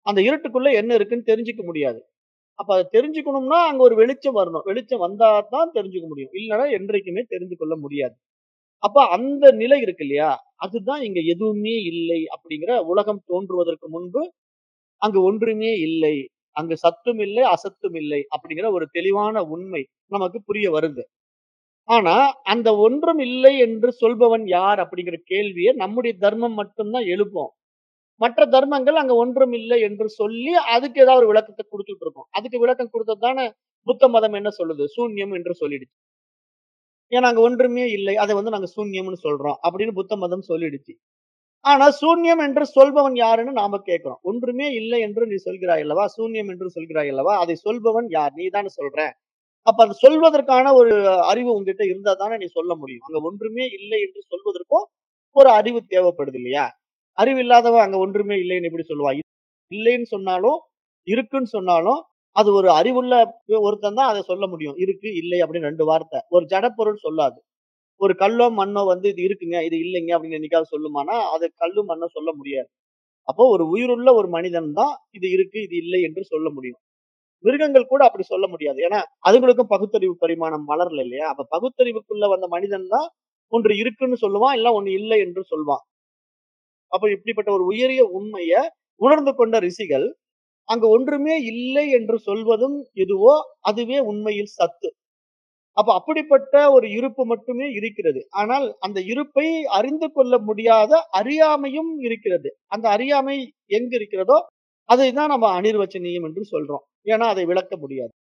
அந்த இருட்டுக்குள்ள என்ன இருக்குன்னு தெரிஞ்சுக்க முடியாது. அப்ப அத தெரிஞ்சுக்கணும்னா, அங்க ஒரு வெளிச்சம் வரணும். வெளிச்சம் வந்தா தான் தெரிஞ்சுக்க முடியும். இல்லன்னா என்றைக்குமே தெரிந்து கொள்ள முடியாது. அப்ப அந்த நிலை இருக்கு இல்லையா? அதுதான் இங்க எதுவுமே இல்லை அப்படிங்கிற உலகம் தோன்றுவதற்கு முன்பு, அங்கு ஒன்றுமே இல்லை. அங்கு சத்தும் இல்லை, அசத்தும் இல்லை அப்படிங்கிற ஒரு தெளிவான உண்மை நமக்கு புரிய வருது. ஆனா, அந்த ஒன்றும் இல்லை என்று சொல்பவன் யார் அப்படிங்கிற கேள்விய நம்முடைய தர்மம் மட்டும் தான் எழுப்பும். மற்ற தர்மங்கள் அங்க ஒன்றும் இல்லை என்று சொல்லி, அதுக்கு ஏதாவது ஒரு விளக்கத்த குடுத்துட்டு இருக்கும். அதுக்கு விளக்கம் குடுத்தது தானே புத்த மதம் என்ன சொல்லுது? சூன்யம் என்று சொல்லிடுச்சு. ஏன்னா அங்க ஒன்றுமே இல்லை. அத வந்து நாங்க சூன்யம்னு சொல்றோம். அப்படின்னு புத்த மதம் சொல்லிடுச்சு. ஆனா சூன்யம் என்று சொல்பவன் யாருன்னு நாம கேட்கிறோம். ஒன்றுமே இல்லை என்று நீ சொல்கிறாய் அல்லவா? சூன்யம் என்று சொல்கிறாய் அல்லவா? அதை சொல்பவன் யார்? நீ தானே சொல்ற. அப்ப அது சொல்வதற்கான ஒரு அறிவு உன்கிட்ட இருந்தா தானே நீ சொல்ல முடியும். அங்க ஒன்றுமே இல்லை என்று சொல்வதற்கும் ஒரு அறிவு தேவைப்படுது இல்லையா? அறிவு இல்லாதவன் அங்க ஒன்றுமே இல்லைன்னு எப்படி சொல்லுவான்? இல்லைன்னு சொன்னாலும், இருக்குன்னு சொன்னாலும், அது ஒரு அறிவுள்ள ஒருத்தன் தான் அத சொல்ல முடியும். இருக்கு, இல்லை அப்படின்னு 2 வார்த்தை. ஒரு ஜடப்பொருள் சொல்லாது. ஒரு கல்லோ, மண்ணோ வந்து இது இருக்குங்க, இது இல்லைங்க அப்படின்னு என்னைக்காவது சொல்லுமானா, அது கல்லும், மண்ணும் சொல்ல முடியாது. அப்போ ஒரு உயிருள்ள ஒரு மனிதன் தான் இது இருக்கு, இது இல்லை என்று சொல்ல முடியும். மிருகங்கள் கூட அப்படி சொல்ல முடியாது. ஏன்னா, அதுங்களுக்கும் பகுத்தறிவு பரிமாணம் வளரல இல்லையா? அப்ப பகுத்தறிவுக்குள்ள வந்த மனிதன் தான் ஒன்று இருக்குன்னு சொல்லுவான், இல்ல ஒண்ணு இல்லை என்று சொல்வான். அப்ப இப்படிப்பட்ட ஒரு உயரிய உண்மைய உணர்ந்து கொண்ட ரிஷிகள், அங்க ஒன்றுமே இல்லை என்று சொல்வதும் எதுவோ, அதுவே உண்மையில் சத்து. அப்ப அப்படிப்பட்ட ஒரு இருப்பு மட்டுமே இருக்கிறது. ஆனால் அந்த இருப்பை அறிந்து கொள்ள முடியாத அறியாமையும் இருக்கிறது. அந்த அறியாமை எங்கு இருக்கிறதோ, அதை தான் நம்ம அனிர்வச்சனீயம் என்று சொல்றோம். ஏன்னா அதை விளக்க முடியாது.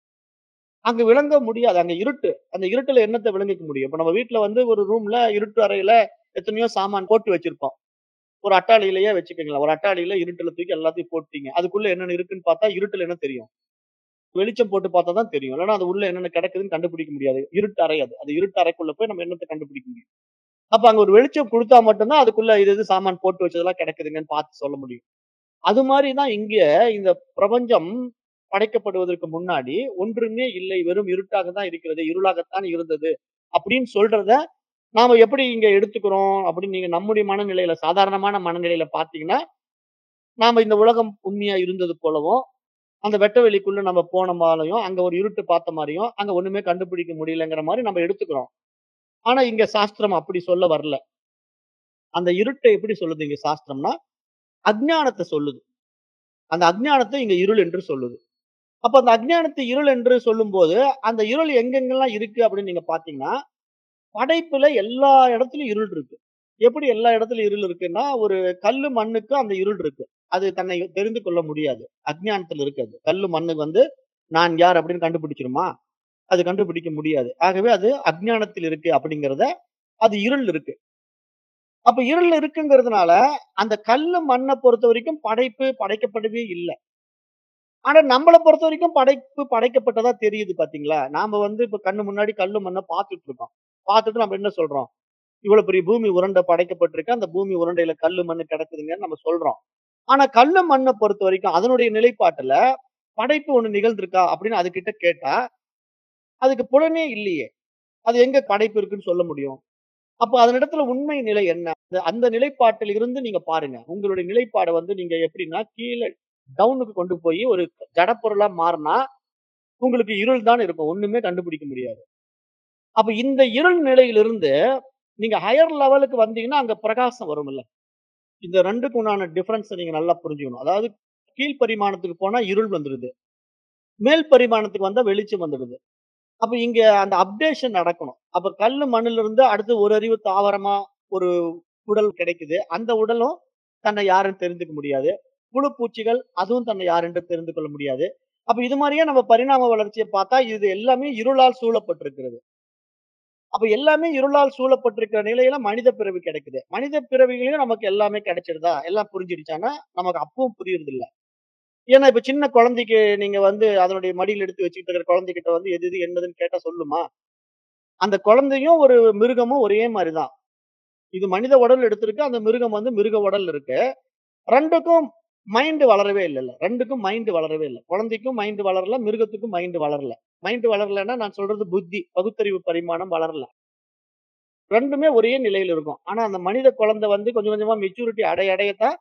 அங்க விளங்க முடியாது. அங்க இருட்டு. அந்த இருட்டுல என்னத்த விளங்கிக்க முடியும்? இப்ப நம்ம வீட்ல வந்து ஒரு ரூம்ல இருட்டு அறையில எத்தனையோ சாமான் போட்டு வச்சிருப்போம். ஒரு அட்டாளியிலேயே வச்சுக்கங்களேன். ஒரு அட்டாளியில இருட்டுல தூக்கி எல்லாத்தையும் போட்டீங்க. அதுக்குள்ள என்னென்ன இருக்குன்னு பார்த்தா இருட்டுல என்ன தெரியும்? வெளிச்சம் போட்டு பார்த்தா தான் தெரியும். இல்லன்னா அது உள்ள என்னென்ன கிடக்குதுன்னு கண்டுபிடிக்க முடியாது. இருட்டு அறை அது. அது இருட்டு அறைக்குள்ள போய் நம்ம என்னத்த கண்டுபிடிக்க முடியும்? அப்ப அங்க ஒரு வெளிச்சம் குடுத்தா மட்டும் தான் அதுக்குள்ள இது இது சாமான் போட்டு வச்சதெல்லாம் கிடக்குதுங்கன்னு பார்த்து சொல்ல முடியும். அது மாரி தான் இங்க இந்த பிரபஞ்சம் படைக்கப்படுவதற்கு முன்னாடி ஒன்றுமே இல்லை. வெறும் இருட்டாக தான் இருக்கிறது. இருளாகத்தான் இருந்தது. அப்படின்னு சொல்றத நாம எப்படி இங்க எடுத்துக்கிறோம் அப்படின்னு நீங்க நம்முடைய மனநிலையில சாதாரணமான மனநிலையில பார்த்தீங்கன்னா, நாம இந்த உலகம் உண்மையா இருந்தது போலவும், அந்த வெட்ட வெளிக்குள்ள நம்ம போன மாரியும், அங்க ஒரு இருட்டு பார்த்த மாரியும், அங்க ஒண்ணுமே கண்டுபிடிக்க முடியலங்கிற மாரி நம்ம எடுத்துக்கிறோம். ஆனா இங்க சாஸ்திரம் அப்படி சொல்ல வரல. அந்த இருட்ட எப்படி சொல்லுது இங்க சாஸ்திரம்னா, அஞ்ஞானத்த சொல்லுது. அந்த அஞ்ஞானத்த இங்க இருள் என்று சொல்லுது. அப்ப அந்த அஞ்ஞானத்தை இருள் என்று சொல்லும்போது, அந்த இருள் எங்கெங்கெல்லாம் இருக்கு அப்படின்னு நீங்க பார்த்தீங்கன்னா, படைப்புல எல்லா இடத்துலயும் இருள் இருக்கு. எப்படி எல்லா இடத்துலயும் இருள் இருக்குன்னா, ஒரு கல்லு, மண்ணுக்கு அந்த இருள் இருக்கு. அது தன்னை தெரிந்து கொள்ள முடியாது. அஞ்ஞானத்துல இருக்கு அது. கல்லு, மண்ணுக்கு வந்து நான் யார் அப்படின்னு கண்டுபிடிச்சிருமா? அது கண்டுபிடிக்க முடியாது. ஆகவே அது அஞ்ஞானத்தில் இருக்கு அப்படிங்கிறத அது இருள் இருக்கு. அப்ப இருள் இருக்குங்கிறதுனால, அந்த கல்லு, மண்ண பொறுத்தவரைக்கும் படைப்பு படைக்கப்படவே இல்ல. ஆனா நம்மள பொறுத்தவரைக்கும் படைப்பு படைக்கப்பட்டதா தெரியுது பார்த்தீங்களா? நாம வந்து இப்ப கண்ணு முன்னாடி கல்லு, மண்ண பார்த்துட்டு இருக்கோம். பார்த்துட்டு நம்ம என்ன சொல்றோம்? இவ்வளவு பெரிய பூமி உருண்டை படைக்கப்பட்டிருக்கு. அந்த பூமி உருண்டையில கல்லு, மண்ணு கிடக்குதுங்கன்னு நம்ம சொல்றோம். ஆனா கல்லு, மண்ண பொறுத்தவரைக்கும் அதனுடைய நிலைப்பாட்டுல படைப்பு ஒண்ணு நிகழ்ந்திருக்கா அப்படின்னு அதுகிட்ட கேட்டா, அதுக்கு புலனே இல்லையே. அது எங்க படைப்பு இருக்குன்னு சொல்ல முடியும்? அப்ப அதனிடத்துல உண்மை நிலை என்ன? அந்த- அந்த நிலைப்பாட்டில் இருந்து நீங்க பாருங்க. உங்களுடைய நிலைப்பாட வந்து நீங்க எப்படின்னா, கீழ டவுனுக்கு கொண்டு போய் ஒரு ஜடப்பொருளா மாறுனா, உங்களுக்கு இருள் தான் இருக்கும். ஒண்ணுமே கண்டுபிடிக்க முடியாது. அப்ப இந்த இருள் நிலையிலிருந்து நீங்க ஹையர் லெவலுக்கு வந்தீங்கன்னா, அங்க பிரகாசம் வரும்ல. இந்த 2க்கும் உண்டான டிஃபரன்ஸ நீங்க நல்லா புரிஞ்சுக்கணும். அதாவது கீழ் பரிமாணத்துக்கு போனா இருள் வந்துருது. மேல் பரிமாணத்துக்கு வந்தா வெளிச்சம் வந்துடுது. அப்ப இங்க அந்த அப்டேஷன் நடக்கணும். அப்ப கல்லு, மண்ணுல இருந்து அடுத்து ஒரு அறிவு தாவரமா ஒரு உடல் கிடைக்குது. அந்த உடலும் தன்னை யாருன்னு தெரிந்துக்க முடியாது. புழு, பூச்சிகள் அதுவும் தன்னை யார் என்று தெரிந்து கொள்ள முடியாது. அப்ப இது மாரியே நம்ம பரிணாம வளர்ச்சிய பார்த்தா, இது எல்லாமே இருளால் சூழப்பட்டிருக்கிறது. அப்ப எல்லாமே இருளால் சூழப்பட்டிருக்கிற நிலையில மனித பிறவி கிடைக்குது. மனித பிறவிகளையும் நமக்கு எல்லாமே கிடைச்சிருதா? எல்லாம் புரிஞ்சிடுச்சான்னா, நமக்கு அப்பவும் புரியறதில்ல. ஏன்னா இப்ப சின்ன குழந்தைக்கு நீங்க வந்து அதனுடைய மடியில எடுத்து வச்சுக்கிட்டு இருக்கிற குழந்தைகிட்ட வந்து எது எது என்னதுன்னு கேட்டா சொல்லுமா? அந்த குழந்தையும் ஒரு மிருகமும் ஒரே மாரி தான். இது மனித உடல் எடுத்திருக்கு. அந்த மிருகம் வந்து மிருக உடல் இருக்கு. 2க்கும் மைண்ட் வளரவே இல்லல்ல. 2க்கும் மைண்ட் வளரவே இல்ல. குழந்தைக்கும் மைண்ட் வளரல. மிருகத்துக்கும் மைண்ட் வளரல. மைண்ட் வளரலன்னா நான் சொல்றது புத்தி, பகுத்தறிவு பரிமாணம் வளரல. 2மே ஒரே நிலையில இருக்கும். ஆனா அந்த மனித குழந்தை வந்து கொஞ்சம் கொஞ்சமா மெச்சூரிட்டி அடைய அடையத்தான்,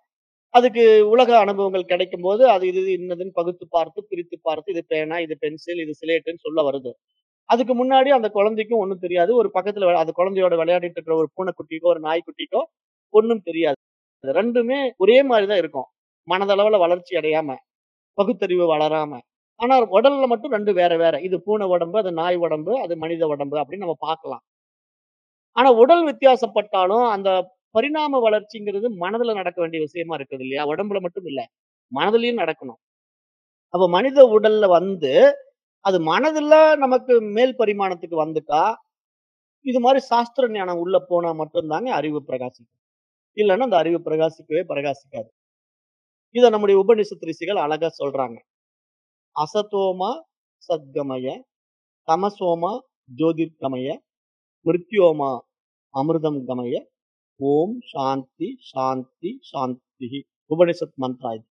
அதுக்கு உலக அனுபவங்கள் கிடைக்கும்போது, அது இது இது இன்னதுன்னு பகுத்து பார்த்து, பிரித்து பார்த்து, இது பேனா, இது பென்சில், இது சிலேட்டுன்னு சொல்ல வருது. அதுக்கு முன்னாடி அந்த குழந்தைக்கும் ஒண்ணும் தெரியாது. ஒரு பக்கத்துல விள அந்த குழந்தையோட விளையாடிட்டு இருக்கிற ஒரு பூனைக்குட்டிக்கோ, ஒரு நாய்க்குட்டிக்கோ ஒண்ணும் தெரியாது. அது 2மே ஒரே மாரி தான் இருக்கும். மனதளவுல வளர்ச்சி அடையாம, பகுத்தறிவு வளராம. ஆனா உடல்ல மட்டும் 2 வேற வேற. இது பூனை உடம்பு, அது நாய் உடம்பு, அது மனித உடம்பு அப்படின்னு நம்ம பார்க்கலாம். ஆனா உடல் வித்தியாசப்பட்டாலும், அந்த பரிணாம வளர்ச்சிங்கிறது மனதுல நடக்க வேண்டிய விஷயமா இருக்குது இல்லையா? உடம்புல மட்டும் இல்ல. மனதிலயும் நடக்கணும். அப்ப மனித உடல்ல வந்து, அது மனதுல நமக்கு மேல் பரிமாணத்துக்கு வந்துட்டா, இது மாரி சாஸ்திர ஞானம் உள்ள போனா மட்டும் தாங்க அறிவு பிரகாசிக்கும். இல்லன்னா அந்த அறிவு பிரகாசிக்கவே பிரகாசிக்காது. இத நம்முடைய உபநிஷத் ரிஷிகள் அழகா சொல்றாங்க. அசதோமா சத்கமய, தமசோமா ஜோதிர்கமய, மிருத்யோமா அமிர்தம் கமய, ஓம் சாந்தி, சாந்தி, சாந்திஹி. உபனிஷத் மந்த்ரா இது.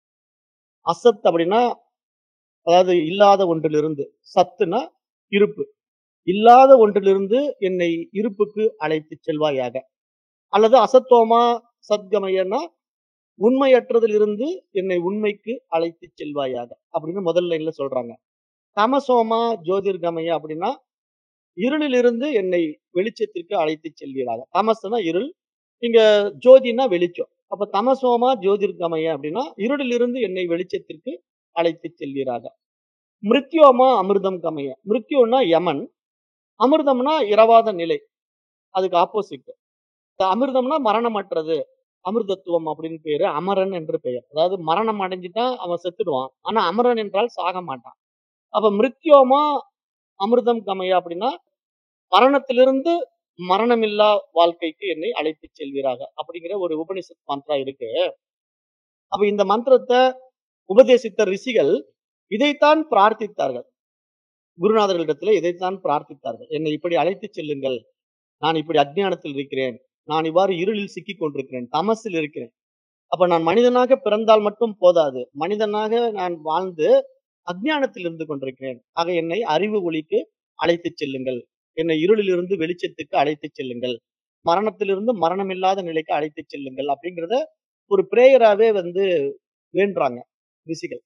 அசத் அப்படின்னா, அதாவது இல்லாத ஒன்றிலிருந்து. சத்துனா இருப்பு. இல்லாத ஒன்றிலிருந்து என்னை இருப்புக்கு அழைத்துச் செல்வாயாக. அல்லது அசத்தோமா சத்கமயன்னா, உண்மையற்றதிலிருந்து என்னை உண்மைக்கு அழைத்துச் செல்வாயாக. அப்படின்னு முதல் லைன்ல சொல்றாங்க. தமசோமா ஜோதிர்கமய அப்படின்னா, இருளிலிருந்து என்னை வெளிச்சத்திற்கு அழைத்துச் செல்வீராக. தமசுனா இருள். இங்க ஜோதின்னா வெளிச்சம். அப்ப தமசோமா ஜோதிர்கமய அப்படின்னா, இருளிலிருந்து என்னை வெளிச்சத்திற்கு அழைத்துச் செல்வீராக. மிருத்யோமா அமிர்தம் கமய. மிருத்யுன்னா யமன். அமிர்தம்னா இரவாத நிலை. அதுக்கு ஆப்போசிட். அமிர்தம்னா மரணமற்றது. அமிர்தத்துவம் அப்படின்னு பேரு. அமரன் என்று பெயர். அதாவது மரணம் அடைஞ்சுட்டான் அவன் செத்துடுவான். ஆனா அமரன் என்றால் சாக மாட்டான். அப்ப மிருத்யோமா அமிர்தம் கமய அப்படின்னா, மரணத்திலிருந்து மரணமில்லா வாழ்க்கைக்கு என்னை அழைத்துச் செல்வீராக. அப்படிங்கிற ஒரு உபனிஷத் மந்த்ரா இருக்கு. அப்ப இந்த மந்திரத்த உபதேசித்த ரிஷிகள் இதைத்தான் பிரார்த்தித்தார்கள். குருநாதர்களிடத்திலே இதைத்தான் பிரார்த்தித்தார்கள். என்னை இப்படி அழைத்துச் செல்லுங்கள். நான் இப்படி அஞ்ஞானத்தில் இருக்கிறேன். நான் இவ்வாறு இருளில் சிக்கிக் கொண்டிருக்கிறேன். தமசில் இருக்கிறேன். அப்ப நான் மனிதனாக பிறந்தால் மட்டும் போதாது. மனிதனாக நான் வாழ்ந்து அஞ்ஞானத்தில் இருந்து கொண்டிருக்கிறேன். ஆக என்னை அறிவு ஒளிக்கு அழைத்துச் செல்லுங்கள். என்னை இருளிலிருந்து வெளிச்சத்துக்கு அழைத்துச் செல்லுங்கள். மரணத்திலிருந்து மரணமில்லாத நிலைக்கு அழைத்துச் செல்லுங்கள். அப்படிங்கிறத ஒரு பிரேயராவே வந்து வேண்டுறாங்க ரிஷிகள்.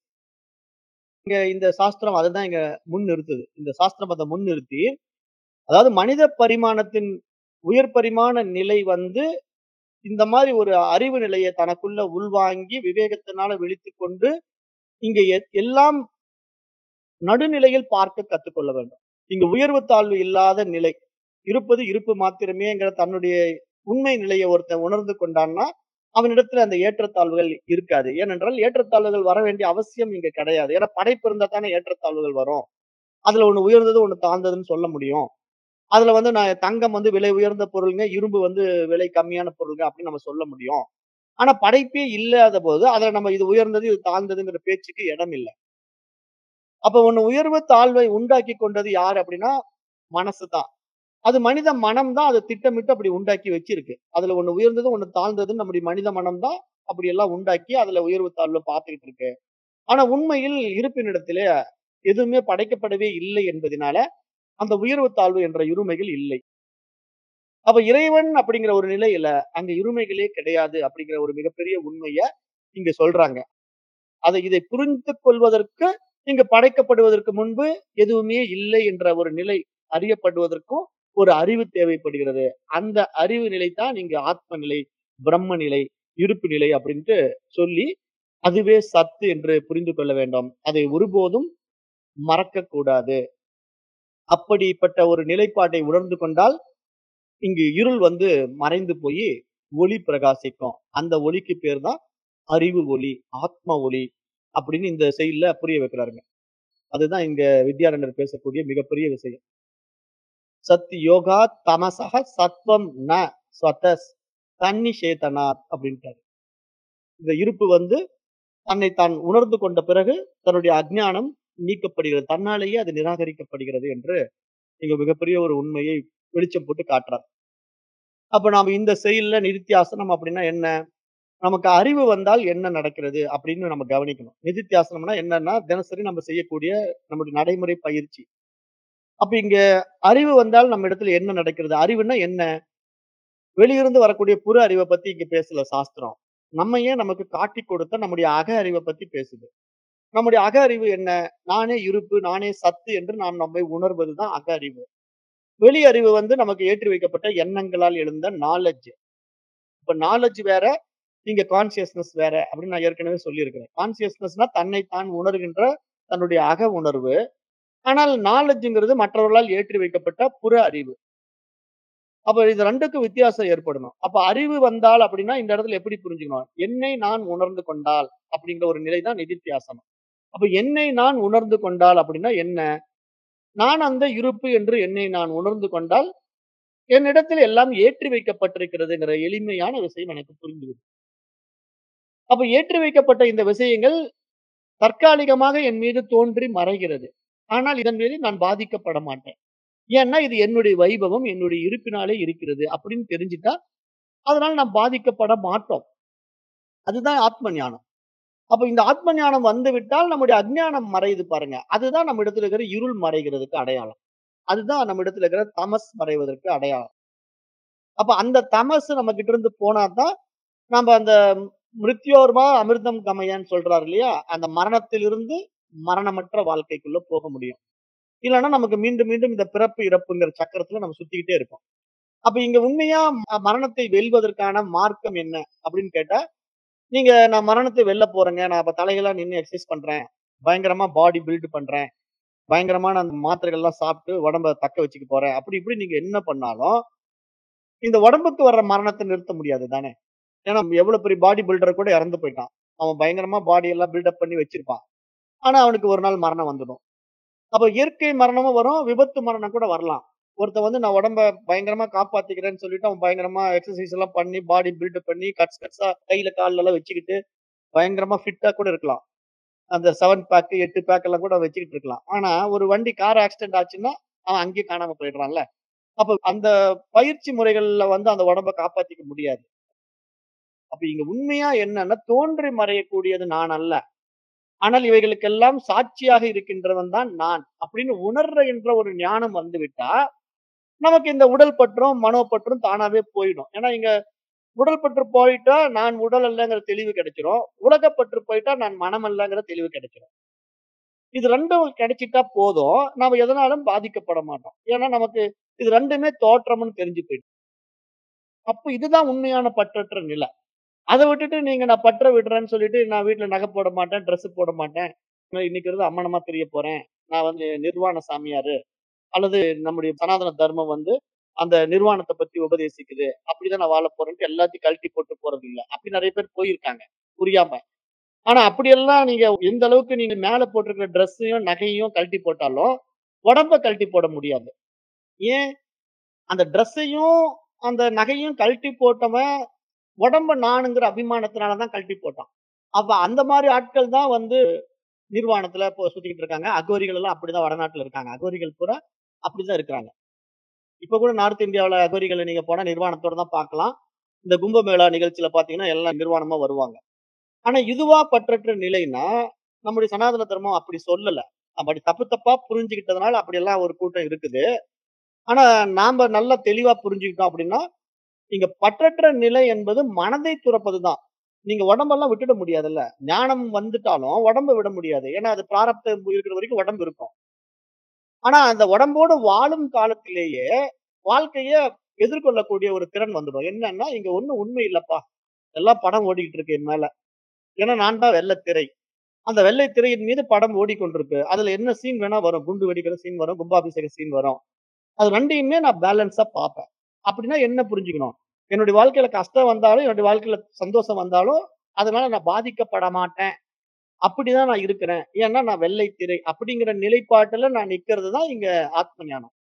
இங்க இந்த சாஸ்திரம் அததான் இங்க முன் நிறுத்துது. இந்த சாஸ்திரம் அத முன்னிறுத்தி, அதாவது மனித பரிமாணத்தின் உயர் பரிமாண நிலை வந்து, இந்த மாரி ஒரு அறிவு நிலைய தனக்குள்ள உள்வாங்கி விவேகத்தினால விழித்துக் கொண்டு, இங்க எ எல்லாம் நடுநிலையில் பார்க்க கத்துக்கொள்ள வேண்டும். இங்க உயர்வு தாழ்வு இல்லாத நிலை. இருப்பது இருப்பு மாத்திரமேங்கிற தன்னுடைய உண்மை நிலையை ஒருத்தன் உணர்ந்து கொண்டான்னா, அவனிடத்துல அந்த ஏற்றத்தாழ்வுகள் இருக்காது. ஏனென்றால் ஏற்றத்தாழ்வுகள் வர வேண்டிய அவசியம் இங்க கிடையாது. ஏன்னா படைப்பு இருந்தா தானே ஏற்றத்தாழ்வுகள் வரும். அதுல ஒண்ணு உயர்ந்தது, ஒண்ணு தாழ்ந்ததுன்னு சொல்ல முடியும். அதுல வந்து நான் தங்கம் வந்து விலை உயர்ந்த பொருள்ங்க, இரும்பு வந்து விலை கம்மியான பொருள்ங்க அப்படின்னு நம்ம சொல்ல முடியும். ஆனா படைப்பே இல்லாத போது, அதுல நம்ம இது உயர்ந்தது, இது தாழ்ந்ததுங்கிற பேச்சுக்கு இடம் இல்ல. அப்ப ஒண்ணு உயர்வு தாழ்வை உண்டாக்கி கொண்டது யார் அப்படின்னா, மனசு தான். அது மனித மனம் தான் அத திட்டமிட்டு அப்படி உண்டாக்கி வச்சிருக்கு. அதுல ஒண்ணு உயர்ந்தது, ஒண்ணு தாழ்ந்ததுன்னு நம்முடைய மனித மனம் தான் அப்படி எல்லாம் உண்டாக்கி அதுல உயர்வு தாழ்வு பார்த்துக்கிட்டு இருக்கு. ஆனா உண்மையில் இருப்பினிடத்திலே எதுவுமே படைக்கப்படவே இல்லை என்பதினால, அந்த உயர்வு தாழ்வு என்ற இருமைகள் இல்லை. அப்ப இறைவன் அப்படிங்கிற ஒரு நிலையில, அங்க இருமைகளே கிடையாது அப்படிங்கிற ஒரு மிகப்பெரிய உண்மைய இங்க சொல்றாங்க. அதை இதை புரிந்துக் கொள்வதற்கு, இங்கு படைக்கப்படுவதற்கு முன்பு எதுவுமே இல்லை என்ற ஒரு நிலை அறியப்படுவதற்கும் ஒரு அறிவு தேவைப்படுகிறது. அந்த அறிவு நிலை தான் இங்க ஆத்ம நிலை, பிரம்ம நிலை, இருப்பு நிலை அப்படின்ட்டு சொல்லி, அதுவே சத்து என்று புரிந்து கொள்ள வேண்டும். அதை ஒருபோதும் மறக்கக் கூடாது. அப்படிப்பட்ட ஒரு நிலைப்பாட்டை உணர்ந்து கொண்டால், இங்கு இருள் வந்து மறைந்து போயி ஒளி பிரகாசிக்கும். அந்த ஒளிக்கு பேர் தான் அறிவு ஒளி, ஆத்ம ஒளி அப்படின்னு இந்த செய்யுள்ல புரிய வைக்கிறாருங்க. அதுதான் இங்க வித்யாரண்யர் பேசக்கூடிய மிகப்பெரிய விஷயம். சத் யோகா தமசஹ சத்வம் ந ஸ்வதஸ் தன்னிஷேதனாத் அப்படின்ட்டாரு. இந்த இருப்பு வந்து தன்னை தான் உணர்ந்து கொண்ட பிறகு தன்னுடைய அஞ்ஞானம் நீக்கப்படுகிறது. தன்னாலேயே அது நிராகரிக்கப்படுகிறது என்று இங்க மிகப்பெரிய ஒரு உண்மையை வெளிச்சம் போட்டு காட்டுறார். அப்ப நாம இந்த செயல்ல நிதித்தியாசனம் அப்படின்னா என்ன? நமக்கு அறிவு வந்தால் என்ன நடக்கிறது அப்படின்னு நம்ம கவனிக்கணும். நிதித்தியாசனம்னா என்னன்னா, தினசரி நம்ம செய்யக்கூடிய நம்முடைய நடைமுறை பயிற்சி. அப்ப இங்க அறிவு வந்தால் நம்ம இடத்துல என்ன நடக்கிறது? அறிவுன்னா என்ன? வெளியிருந்து வரக்கூடிய புற அறிவ பத்தி இங்க பேசல சாஸ்திரம். நம்மையே நமக்கு காட்டிக் கொடுத்த நம்முடைய அக அறிவை பத்தி பேசுது. நம்முடைய அக அறிவு என்ன? நானே இருப்பு, நானே சத்து என்று நாம் நம்மை உணர்வதுதான் அக அறிவு. வெளி அறிவு வந்து நமக்கு ஏற்றி வைக்கப்பட்ட எண்ணங்களால் எழுந்த நாலெட்ஜ். இப்ப நாலெட்ஜ் வேற, இங்க கான்ஷியஸ்னஸ் வேற அப்படின்னு நான் ஏற்கனவே சொல்லியிருக்கிறேன். கான்ஷியஸ்னஸ்னா தன்னைத்தான் உணர்கின்ற தன்னுடைய அக உணர்வு. ஆனால் நாலெட்ஜ்ங்கிறது மற்றவர்களால் ஏற்றி வைக்கப்பட்ட புற அறிவு. அப்ப இது 2க்கும் வித்தியாசம் ஏற்படணும். அப்ப அறிவு வந்தால் அப்படின்னா இந்த இடத்துல எப்படி புரிஞ்சுக்கணும்? என்னை நான் உணர்ந்து கொண்டால் அப்படிங்கிற ஒரு நிலை தான் நிதித்தியாசனம். அப்ப என்னை நான் உணர்ந்து கொண்டால் அப்படின்னா என்ன? நான் அந்த இருப்பு என்று என்னை நான் உணர்ந்து கொண்டால், என்னிடத்தில் எல்லாம் ஏற்றி வைக்கப்பட்டிருக்கிறதுங்கிற எளிமையான விஷயம் எனக்கு புரிந்துவிடும். அப்ப ஏற்றி வைக்கப்பட்ட இந்த விஷயங்கள் தற்காலிகமாக என் மீது தோன்றி மறைகிறது. ஆனால் இதன் பேரில் நான் பாதிக்கப்பட மாட்டேன். ஏன்னா இது என்னுடைய வைபவம், என்னுடைய இருப்பினாலே இருக்கிறது அப்படின்னு தெரிஞ்சுட்டா, அதனால நாம் பாதிக்கப்பட மாட்டோம். அதுதான் ஆத்ம ஞானம். அப்ப இந்த ஆத்ம ஞானம் வந்துவிட்டால் நம்முடைய அஞ்ஞானம் மறையுது பாருங்க. அதுதான் நம்ம இடத்துல இருக்கிற இருள் மறைகிறதுக்கு அடையாளம். அதுதான் நம்ம இடத்துல இருக்கிற தமஸ் மறைவதற்கு அடையாளம். அப்ப அந்த தமஸ் நம்ம கிட்ட இருந்து போனா தான், நாம அந்த மிருத்யோர்வா அமிர்தம் கமயன்னு சொல்றாரு இல்லையா? அந்த மரணத்திலிருந்து மரணமற்ற வாழ்க்கைக்குள்ள போக முடியும். இல்லன்னா நமக்கு மீண்டும் மீண்டும் இந்த பிறப்பு, இறப்புங்கிற சக்கரத்துல நம்ம சுத்திக்கிட்டே இருப்போம். அப்ப இங்க உண்மையா ம மரணத்தை வெல்வதற்கான மார்க்கம் என்ன? அப்படின்னு கேட்டா, நீங்க நான் மரணத்தை வெல்ல போறேங்க. நான் அப்ப தலைகீழா நின்னு எக்சர்சைஸ் பண்றேன். பயங்கரமா பாடி பில்ட் பண்றேன். பயங்கரமான அந்த மாத்திரைகள்லாம் சாப்பிட்டு உடம்ப தக்க வச்சுக்க போறேன். அப்படி இப்படி நீங்க என்ன பண்ணாலும், இந்த உடம்புக்கு வர்ற மரணத்த நிறுத்த முடியாது தானே! ஏன்னா எவ்வளவு பெரிய பாடி பில்டர் கூட இறந்து போயிட்டான். அவன் பயங்கரமா பாடி எல்லாம் பில்டப் பண்ணி வச்சிருப்பான். ஆனா அவனுக்கு ஒரு நாள் மரணம் வந்துடும். அப்ப இயற்கை மரணமும் வரும், விபத்து மரணம் கூட வரலாம். ஒருத்தன் வந்து நான் உடம்ப பயங்கரமா காப்பாத்திக்கிறேன்னு சொல்லிட்டு, அவன் பயங்கரமா எக்சர்சைஸ் எல்லாம் பண்ணி, பாடி பில்ட் பண்ணி, கட்ஸ் கட்ஸா கையில கால்ல எல்லாம் வச்சுக்கிட்டு, பயங்கரமா ஃபிட்டா கூட இருக்கலாம். அந்த 7 பேக், 8 பேக் எல்லாம் கூட வச்சுக்கிட்டு இருக்கலாம். ஆனா ஒரு வண்டி கார் ஆக்சிடென்ட் ஆச்சுன்னா, அவன் அங்கேயே காணாம போயிடுறான்ல. அப்ப அந்த பயிற்சி முறைகள்ல வந்து அந்த உடம்ப காப்பாத்திக்க முடியாது. அப்ப இங்க உண்மையா என்னன்னா, தோன்றி மறையக்கூடியது நான் அல்ல. ஆனால் இவைகளுக்கெல்லாம் சாட்சியாக இருக்கின்றவன் தான் நான். அப்படின்னு உணர்கின்ற ஒரு ஞானம் வந்துவிட்டா, நமக்கு இந்த உடல் பற்றும், மனோ பற்றும் தானாவே போயிடும். ஏன்னா இங்க உடல் பற்று போயிட்டா, நான் உடல் அல்லங்கிற தெளிவு கிடைச்சிரும். உலகப்பற்று போயிட்டா, நான் மனம் அல்லங்கிற தெளிவு கிடைச்சிரும். இது 2ம் கிடைச்சிட்டா போதும். நாம எதனாலும் பாதிக்கப்பட மாட்டோம். ஏன்னா நமக்கு இது 2மே தோற்றம்னு தெரிஞ்சு போயிடும். அப்ப இதுதான் உண்மையான பற்றற்ற நிலை. அத விட்டுட்டு நீங்க நான் பற்ற விடுறேன்னு சொல்லிட்டு, நான் வீட்ல நகை போட மாட்டேன், ட்ரெஸ் போட மாட்டேன். நான் இன்னைக்கு இருந்து அம்மனமா திரிய போறேன். நான் வந்து நிர்வாண சாமியாரு. அல்லது நம்முடைய சனாதன தர்மம் வந்து அந்த நிர்வாணத்த பத்தி உபதேசிக்குது. அப்படிதான் நான் வாழப் போறேன்ட்டு எல்லாத்தையும் கழட்டி போட்டு போறது இல்ல. அப்படி நெறைய பேர் போயிருக்காங்க. புரியாம. ஆனா அப்படியெல்லாம் நீங்க எந்த அளவுக்கு நீங்க மேல போட்டிருக்கிற ட்ரெஸ்ஸையும், நகையையும் கழட்டி போட்டாலும், உடம்ப கழட்டி போட முடியாது. ஏன்? அந்த ட்ரெஸ்ஸையும், அந்த நகையும் கழட்டி போட்டவன், உடம்ப நானுங்கிற அபிமானத்தினால தான் கழட்டி போட்டான். அப்ப அந்த மாரி ஆட்கள் தான் வந்து நிர்வாணத்துல இப்போ சுத்திக்கிட்டு இருக்காங்க. அகோரிகள் எல்லாம் அப்படிதான் வடநாட்டுல இருக்காங்க. அகோரிகள் பூரா அப்படிதான் இருக்கிறாங்க. இப்ப கூட நார்த் இந்தியாவுல அகோரிகள நீங்க போனா நிர்வாணத்தோட தான் பார்க்கலாம். இந்த கும்பமேளா நிகழ்ச்சியில பார்த்தீங்கன்னா, எல்லாம் நிர்வாணமா வருவாங்க. ஆனா இதுவா பற்றற்ற நிலைன்னா, நம்முடைய சனாதன தர்மம் அப்படி சொல்லல. அப்படி தப்பு தப்பா புரிஞ்சுகிட்டதுனால அப்படியெல்லாம் ஒரு கூட்டம் இருக்குது. ஆனா நாம நல்லா தெளிவா புரிஞ்சுக்கிட்டோம் அப்படின்னா, இங்க பற்றற்ற நிலை என்பது மனதை துறப்பது தான். நீங்க உடம்பெல்லாம் விட்டுட முடியாதுல்ல. ஞானம் வந்துட்டாலும் உடம்ப விட முடியாது. ஏன்னா அது பிராரப்தம் இருக்கிற வரைக்கும் உடம்பு இருக்கும். ஆனா அந்த உடம்போடு வாழும் காலத்திலேயே, வாழ்க்கைய எதிர்கொள்ளக்கூடிய ஒரு திறன் வந்துடும். என்னன்னா, இங்க ஒண்ணும் உண்மை இல்லப்பா. எல்லாம் படம் ஓடிக்கிட்டு இருக்கு என் மேல. ஏன்னா நான் தான் வெள்ளைத் திரை. அந்த வெள்ளைத் திரையின் மீது படம் ஓடிக்கொண்டிருக்கு. அதுல என்ன சீன் வேணா வரும். குண்டு வெடிக்கிற சீன் வரும். கும்பாபிஷேக சீன் வரும். அது 2யுமே நான் பேலன்ஸா பார்ப்பேன். அப்படின்னா என்ன புரிஞ்சுக்கணும்? என்னுடைய வாழ்க்கையில கஷ்டம் வந்தாலும், என்னுடைய வாழ்க்கையில சந்தோஷம் வந்தாலும், அதனால நான் பாதிக்கப்பட மாட்டேன். அப்படிதான் நான் இருக்கிறேன். ஏன்னா நான் வெள்ளைத் திரை. அப்படிங்கிற நிலைப்பாட்டுல நான் நிக்கிறது தான் இங்க ஆத்ம ஞானம்.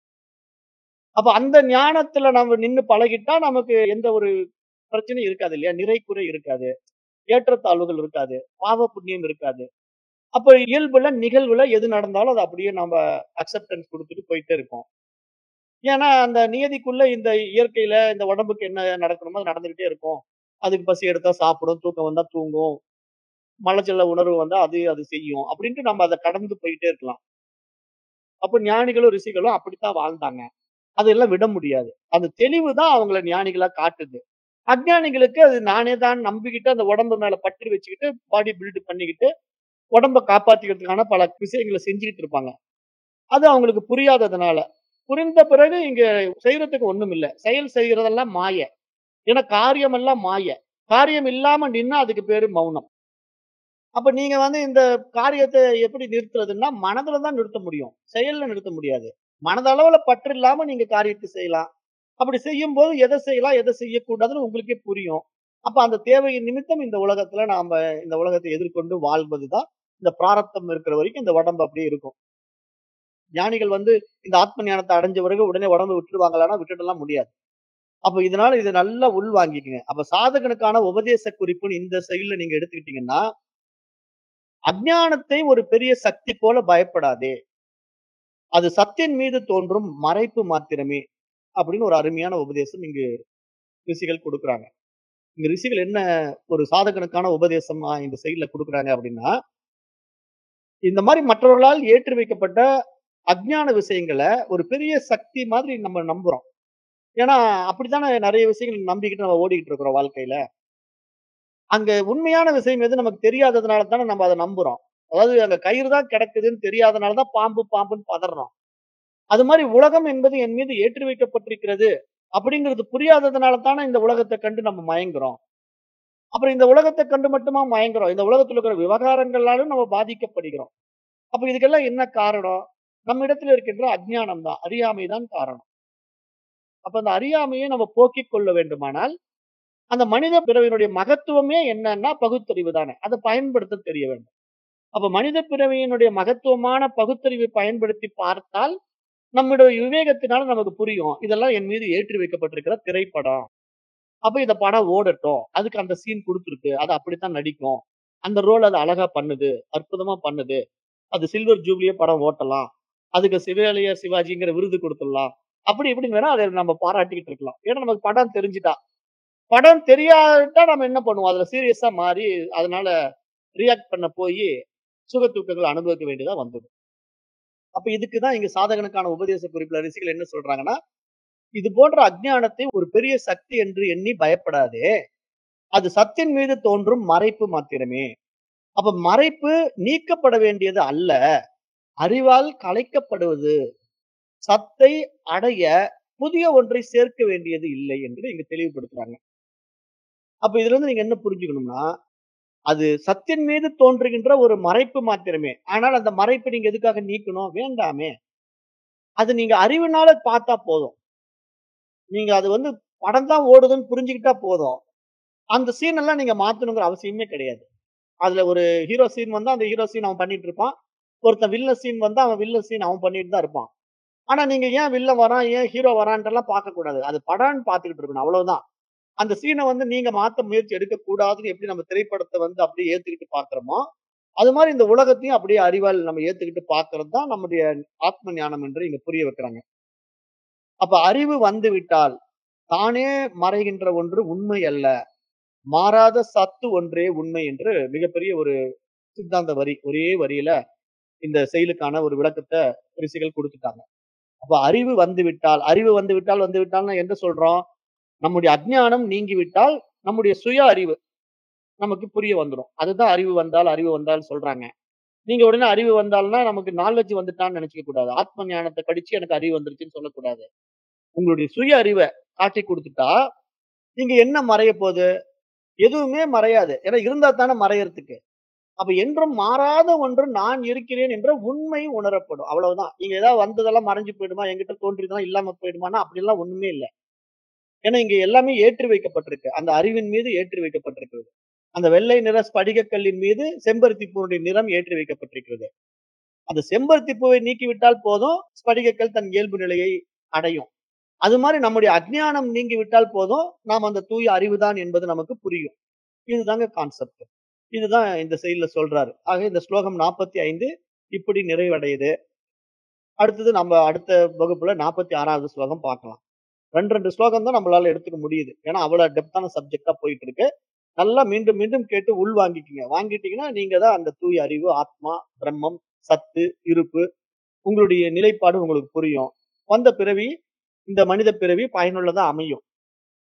அப்ப அந்த ஞானத்துல நம்ம நின்னு பழகிட்டா, நமக்கு எந்த ஒரு பிரச்சனையும் இருக்காது இல்லையா? நிறை, குறை இருக்காது. ஏற்றத்தாழ்வுகள் இருக்காது. பாவ புண்ணியம் இருக்காது. அப்ப இயல்புல, நிகழ்வுல எது நடந்தாலும் அத அப்படியே நாம அக்செப்டன்ஸ் குடுத்துட்டு போயிட்டே இருப்போம். ஏன்னா அந்த நியதிக்குள்ள இந்த இயற்கையில இந்த உடம்புக்கு என்ன நடக்கணுமோ அது நடந்துகிட்டே இருக்கும். அதுக்கு பசி எடுத்தா சாப்பிடும், தூக்கம் வந்தா தூங்கும். மலஜல உணர்வு வந்தா அது அது செய்யும். அப்படின்ட்டு நம்ம அத கடந்து போயிட்டே இருக்கலாம். அப்ப ஞானிகளும், ரிஷிகளும் அப்படித்தான் வாழ்ந்தாங்க. அதெல்லாம் விட முடியாது. அந்த தெளிவு தான் அவங்கள ஞானிகளா காட்டுது. அஞ்ஞானிகளுக்கு அது நானே தான் நம்பிக்கிட்டு அந்த உடம்பு மேல பற்று வச்சுக்கிட்டு பாடி பில்ட் பண்ணிக்கிட்டு உடம்ப காப்பாத்திக்கிறதுக்கான பல விஷயங்களை செஞ்சுக்கிட்டு இருப்பாங்க அது அவங்களுக்கு புரியாததுனால புரிந்த பிறகு இங்க செய்யறதுக்கு ஒண்ணும் இல்ல செயல் செய்யறதெல்லாம் மாய ஏன்னா காரியம் எல்லாம் மாய காரியம் இல்லாம நின்னா அதுக்கு பேரு மௌனம் அப்ப நீங்க வந்து இந்த காரியத்தை எப்படி நிறுத்துறதுன்னா மனதுல தான் நிறுத்த முடியும் செயல்ல நிறுத்த முடியாது மனதளவுல பற்று இல்லாம நீங்க காரியத்தை செய்யலாம் அப்படி செய்யும் போது எதை செய்யலாம் எதை செய்யக்கூடாதுன்னு உங்களுக்கே புரியும் அப்ப அந்த தேவையின் நிமித்தம் இந்த உலகத்துல நாம இந்த உலகத்தை எதிர்கொண்டு வாழ்வதுதான் இந்த பிராரத்தம் இருக்கிற வரைக்கும் இந்த உடம்பு அப்படியே இருக்கும் ஞானிகள் வந்து இந்த ஆத்ம ஞானத்தை அடைஞ்ச பிறகு உடனே உடம்பு விட்டுருவாங்களான்னா விட்டுடலாம் முடியாது அப்ப இதனால இதை நல்லா உள் வாங்கிக்கங்க அப்ப சாதகனுக்கான உபதேச குறிப்புன்னு இந்த செயல்ல நீங்க எடுத்துக்கிட்டீங்கன்னா அஞ்ஞானத்தை ஒரு பெரிய சக்தி போல பயப்படாதே அது சத்தின் மீது தோன்றும் மறைப்பு மாத்திரமே அப்படின்னு ஒரு அருமையான உபதேசம் இங்கு ரிஷிகள் கொடுக்குறாங்க இங்க ரிஷிகள் என்ன ஒரு சாதகனுக்கான உபதேசமா இந்த செயல்ல கொடுக்குறாங்க அப்படின்னா இந்த மாதிரி மற்றவர்களால் ஏற்றி வைக்கப்பட்ட அஜ்ஞான விஷயங்களை ஒரு பெரிய சக்தி மாதிரி நம்ம நம்புறோம் ஏன்னா அப்படித்தானே நிறைய விஷயங்கள் நம்பிக்கிட்டு நம்ம ஓடிக்கிட்டு இருக்கிறோம் வாழ்க்கையில அங்க உண்மையான விஷயம் எது நமக்கு தெரியாததுனால தானே நம்ம அதை நம்புறோம் அதாவது அங்க கயிறு தான் கிடக்குதுன்னு தெரியாதனால தான் பாம்பு பாம்புன்னு பதறோம் அது மாதிரி உலகம் என்பது என் மீது ஏற்றி வைக்கப்பட்டிருக்கிறது அப்படிங்கிறது புரியாததுனால தானே இந்த உலகத்தை கண்டு நம்ம மயங்குறோம் அப்புறம் இந்த உலகத்தை கண்டு மட்டுமா மயங்குறோம் இந்த உலகத்துல இருக்கிற விவகாரங்களாலும் நம்ம பாதிக்கப்படுகிறோம் அப்ப இதுக்கெல்லாம் என்ன காரணம் நம்ம இடத்துல இருக்கின்ற அஜ்ஞானம் தான் அறியாமை தான் காரணம் அப்ப அந்த அறியாமையை நம்ம போக்கிக் கொள்ள வேண்டுமானால் அந்த மனித பிறவியினுடைய மகத்துவமே என்னன்னா பகுத்தறிவு தானே அதை பயன்படுத்த தெரிய வேண்டும் அப்ப மனித பிறவியினுடைய மகத்துவமான பகுத்தறிவை பயன்படுத்தி பார்த்தால் நம்முடைய விவேகத்தினால நமக்கு புரியும் இதெல்லாம் என் மீது ஏற்றி வைக்கப்பட்டிருக்கிற திரைப்படம் அப்ப இந்த படம் ஓடட்டும் அதுக்கு அந்த சீன் கொடுத்துருக்கு அது அப்படித்தான் நடிக்கும் அந்த ரோல் அது அழகா பண்ணுது அற்புதமா பண்ணுது அது சில்வர் ஜூப்ளியே படம் ஓட்டலாம் அதுக்கு சிவாலய சிவாஜிங்கிற விருது கொடுத்துடலாம் அப்படி இப்படி வேணா அதை நம்ம பாராட்டிக்கிட்டு இருக்கலாம் ஏன்னா நமக்கு படம் தெரிஞ்சுட்டா படம் தெரியாட்டா நம்ம என்ன பண்ணுவோம் அதுல சீரியஸா மாறி அதனால ரியாக்ட் பண்ண போய் சுக தூக்கங்கள் அனுபவிக்க வேண்டியதா வந்துடும் அப்ப இதுக்குதான் இங்க சாதகனுக்கான உபதேச குறிப்புல ரிஷிகள் என்ன சொல்றாங்கன்னா இது போன்ற அஜ்ஞானத்தை ஒரு பெரிய சக்தி என்று எண்ணி பயப்படாதே அது சத்தின் மீது தோன்றும் மறைப்பு மாத்திரமே அப்ப மறைப்பு நீக்கப்பட வேண்டியது அல்ல அறிவால் கலைக்கப்படுவது சத்தை அடைய புதிய ஒன்றை சேர்க்க வேண்டியது இல்லை என்று இங்க தெளிவுபடுத்துறாங்க அப்ப இதுல இருந்து நீங்க என்ன புரிஞ்சுக்கணும்னா அது சத்தின் மீது தோன்றுகின்ற ஒரு மறைப்பு மாத்திரமே ஆனால் அந்த மறைப்பை நீங்க எதுக்காக நீக்கணும் வேண்டாமே அது நீங்க அறிவுனால பார்த்தா போதும் நீங்க அது வந்து படம் தான் ஓடுதுன்னு புரிஞ்சுக்கிட்டா போதும் அந்த சீன் எல்லாம் நீங்க மாத்தணுங்கிற அவசியமே கிடையாது அதுல ஒரு ஹீரோ சீன் வந்தா அந்த ஹீரோ சீன் அவன் பண்ணிட்டு இருப்பான் ஒருத்தன் வில்ல சீன் வந்தா அவன் வில்ல சீன் அவன் பண்ணிட்டு தான் இருப்பான் ஆனா நீங்க ஏன் வில்ல வரான் ஏன் ஹீரோ வரான்ட்டெல்லாம் பார்க்க கூடாது அது படான்னு பார்த்துக்கிட்டு இருக்கணும் அவ்வளவுதான் அந்த சீனை வந்து நீங்க மாத்த முயற்சி எடுக்க கூடாதுன்னு எப்படி நம்ம திரைப்படத்தை வந்து அப்படியே ஏத்துக்கிட்டு பாக்குறோமோ அது மாதிரி இந்த உலகத்தையும் அப்படியே அறிவால் நம்ம ஏத்துக்கிட்டு பாக்குறது தான் நம்முடைய ஆத்ம ஞானம் என்று இங்க புரிய வைக்கிறாங்க அப்ப அறிவு வந்து விட்டால் தானே மறைகின்ற ஒன்று உண்மை அல்ல மாறாத சத்து ஒன்றே உண்மை என்று மிகப்பெரிய ஒரு சித்தாந்த வரி ஒரே வரியில இந்த செயலுக்கான ஒரு விளக்கத்தை ரிஷிகள் கொடுத்துட்டாங்க அப்ப அறிவு வந்து விட்டால் அறிவு வந்து விட்டால் வந்து விட்டால்னா என்ன சொல்றோம் நம்முடைய அஜ்ஞானம் நீங்கி விட்டால் நம்முடைய சுய அறிவு நமக்கு புரிய வந்துடும் அதுதான் அறிவு வந்தால் அறிவு வந்தால் சொல்றாங்க நீங்க உடனே அறிவு வந்தால்னா நமக்கு நாலேஜ் வந்துட்டான்னு நினைச்சுக்க கூடாது ஆத்ம ஞானத்தை படிச்சு எனக்கு அறிவு வந்துருச்சுன்னு சொல்லக்கூடாது உங்களுடைய சுய அறிவை காட்டி கொடுத்துட்டா நீங்க என்ன மறைய போகுது எதுவுமே மறையாது ஏன்னா இருந்தா தானே மறையறதுக்கு அப்ப என்றும் மாறாத ஒன்று நான் இருக்கிறேன் என்ற உண்மை உணரப்படும் அவ்வளவுதான் நீங்க ஏதாவது வந்ததெல்லாம் மறைஞ்சு போயிடுமா எங்கிட்ட தோன்றியதெல்லாம் இல்லாம போயிடுமானா அப்படிலாம் ஒண்ணுமே இல்லை ஏன்னா இங்க எல்லாமே ஏற்றி வைக்கப்பட்டிருக்கு அந்த அறிவின் மீது ஏற்றி வைக்கப்பட்டிருக்கிறது அந்த வெள்ளை நிற ஸ்படிக கல்லின் மீது செம்பருத்தி பூனுடைய நிறம் ஏற்றி வைக்கப்பட்டிருக்கிறது அந்த செம்பருத்தி பூவை நீக்கிவிட்டால் போதும் ஸ்படிகக்கல் தன் இயல்பு நிலையை அடையும் அது மாதிரி நம்முடைய அஜ்ஞானம் நீங்கி விட்டால் போதும் நாம் அந்த தூய அறிவுதான் என்பது நமக்கு புரியும் இதுதாங்க கான்செப்ட் இதுதான் இந்த செயல்ல சொல்றாரு ஆக இந்த ஸ்லோகம் நாற்பத்தி ஐந்து இப்படி நிறைவடையுது அடுத்தது நம்ம அடுத்த வகுப்புல நாற்பத்தி ஆறாவது ஸ்லோகம் பார்க்கலாம் ரெண்டு ரெண்டு ஸ்லோகம் தான் நம்மளால எடுத்துக்க முடியுது ஏன்னா அவ்வளவு டெப்தான சப்ஜெக்டா போயிட்டு இருக்கு நல்லா மீண்டும் மீண்டும் கேட்டு உள் வாங்கிக்கிங்க வாங்கிட்டீங்கன்னா நீங்க தான் அந்த தூய அறிவு ஆத்மா பிரம்மம் சத்து இருப்பு உங்களுடைய நிலைப்பாடு உங்களுக்கு புரியும் வந்த பிறவி இந்த மனித பிறவி பயனுள்ளதா அமையும்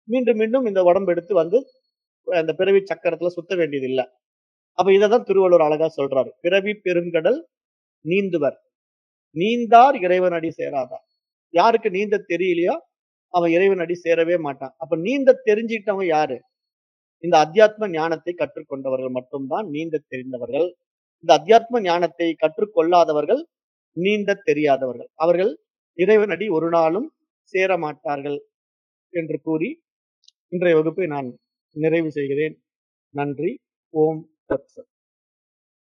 மீண்டும் மீண்டும் இந்த உடம்பு எடுத்து வந்து அந்த பிறவி சக்கரத்துல சுத்த வேண்டியது இல்ல அப்ப இததான் திருவள்ளுவர் அழகா சொல்றாரு பிறவி பெருங்கடல் நீந்துவர் நீந்தார் இறைவன் அடி சேராதார் யாருக்கு நீந்த தெரியலையோ அவன் இறைவன் அடி சேரவே மாட்டான் அப்ப நீந்த தெரிஞ்சுக்கிட்டவங்க யாரு இந்த அத்தியாத்ம ஞானத்தை கற்றுக்கொண்டவர்கள் மட்டும்தான் நீந்த தெரிந்தவர்கள் இந்த அத்தியாத்ம ஞானத்தை கற்றுக்கொள்ளாதவர்கள் நீந்த தெரியாதவர்கள் அவர்கள் இறைவனடி ஒரு நாளும் சேர மாட்டார்கள் என்று கூறி இன்றைய வகுப்பை நான் நிறைவு செய்கிறேன் நன்றி ஓம் தத் சத்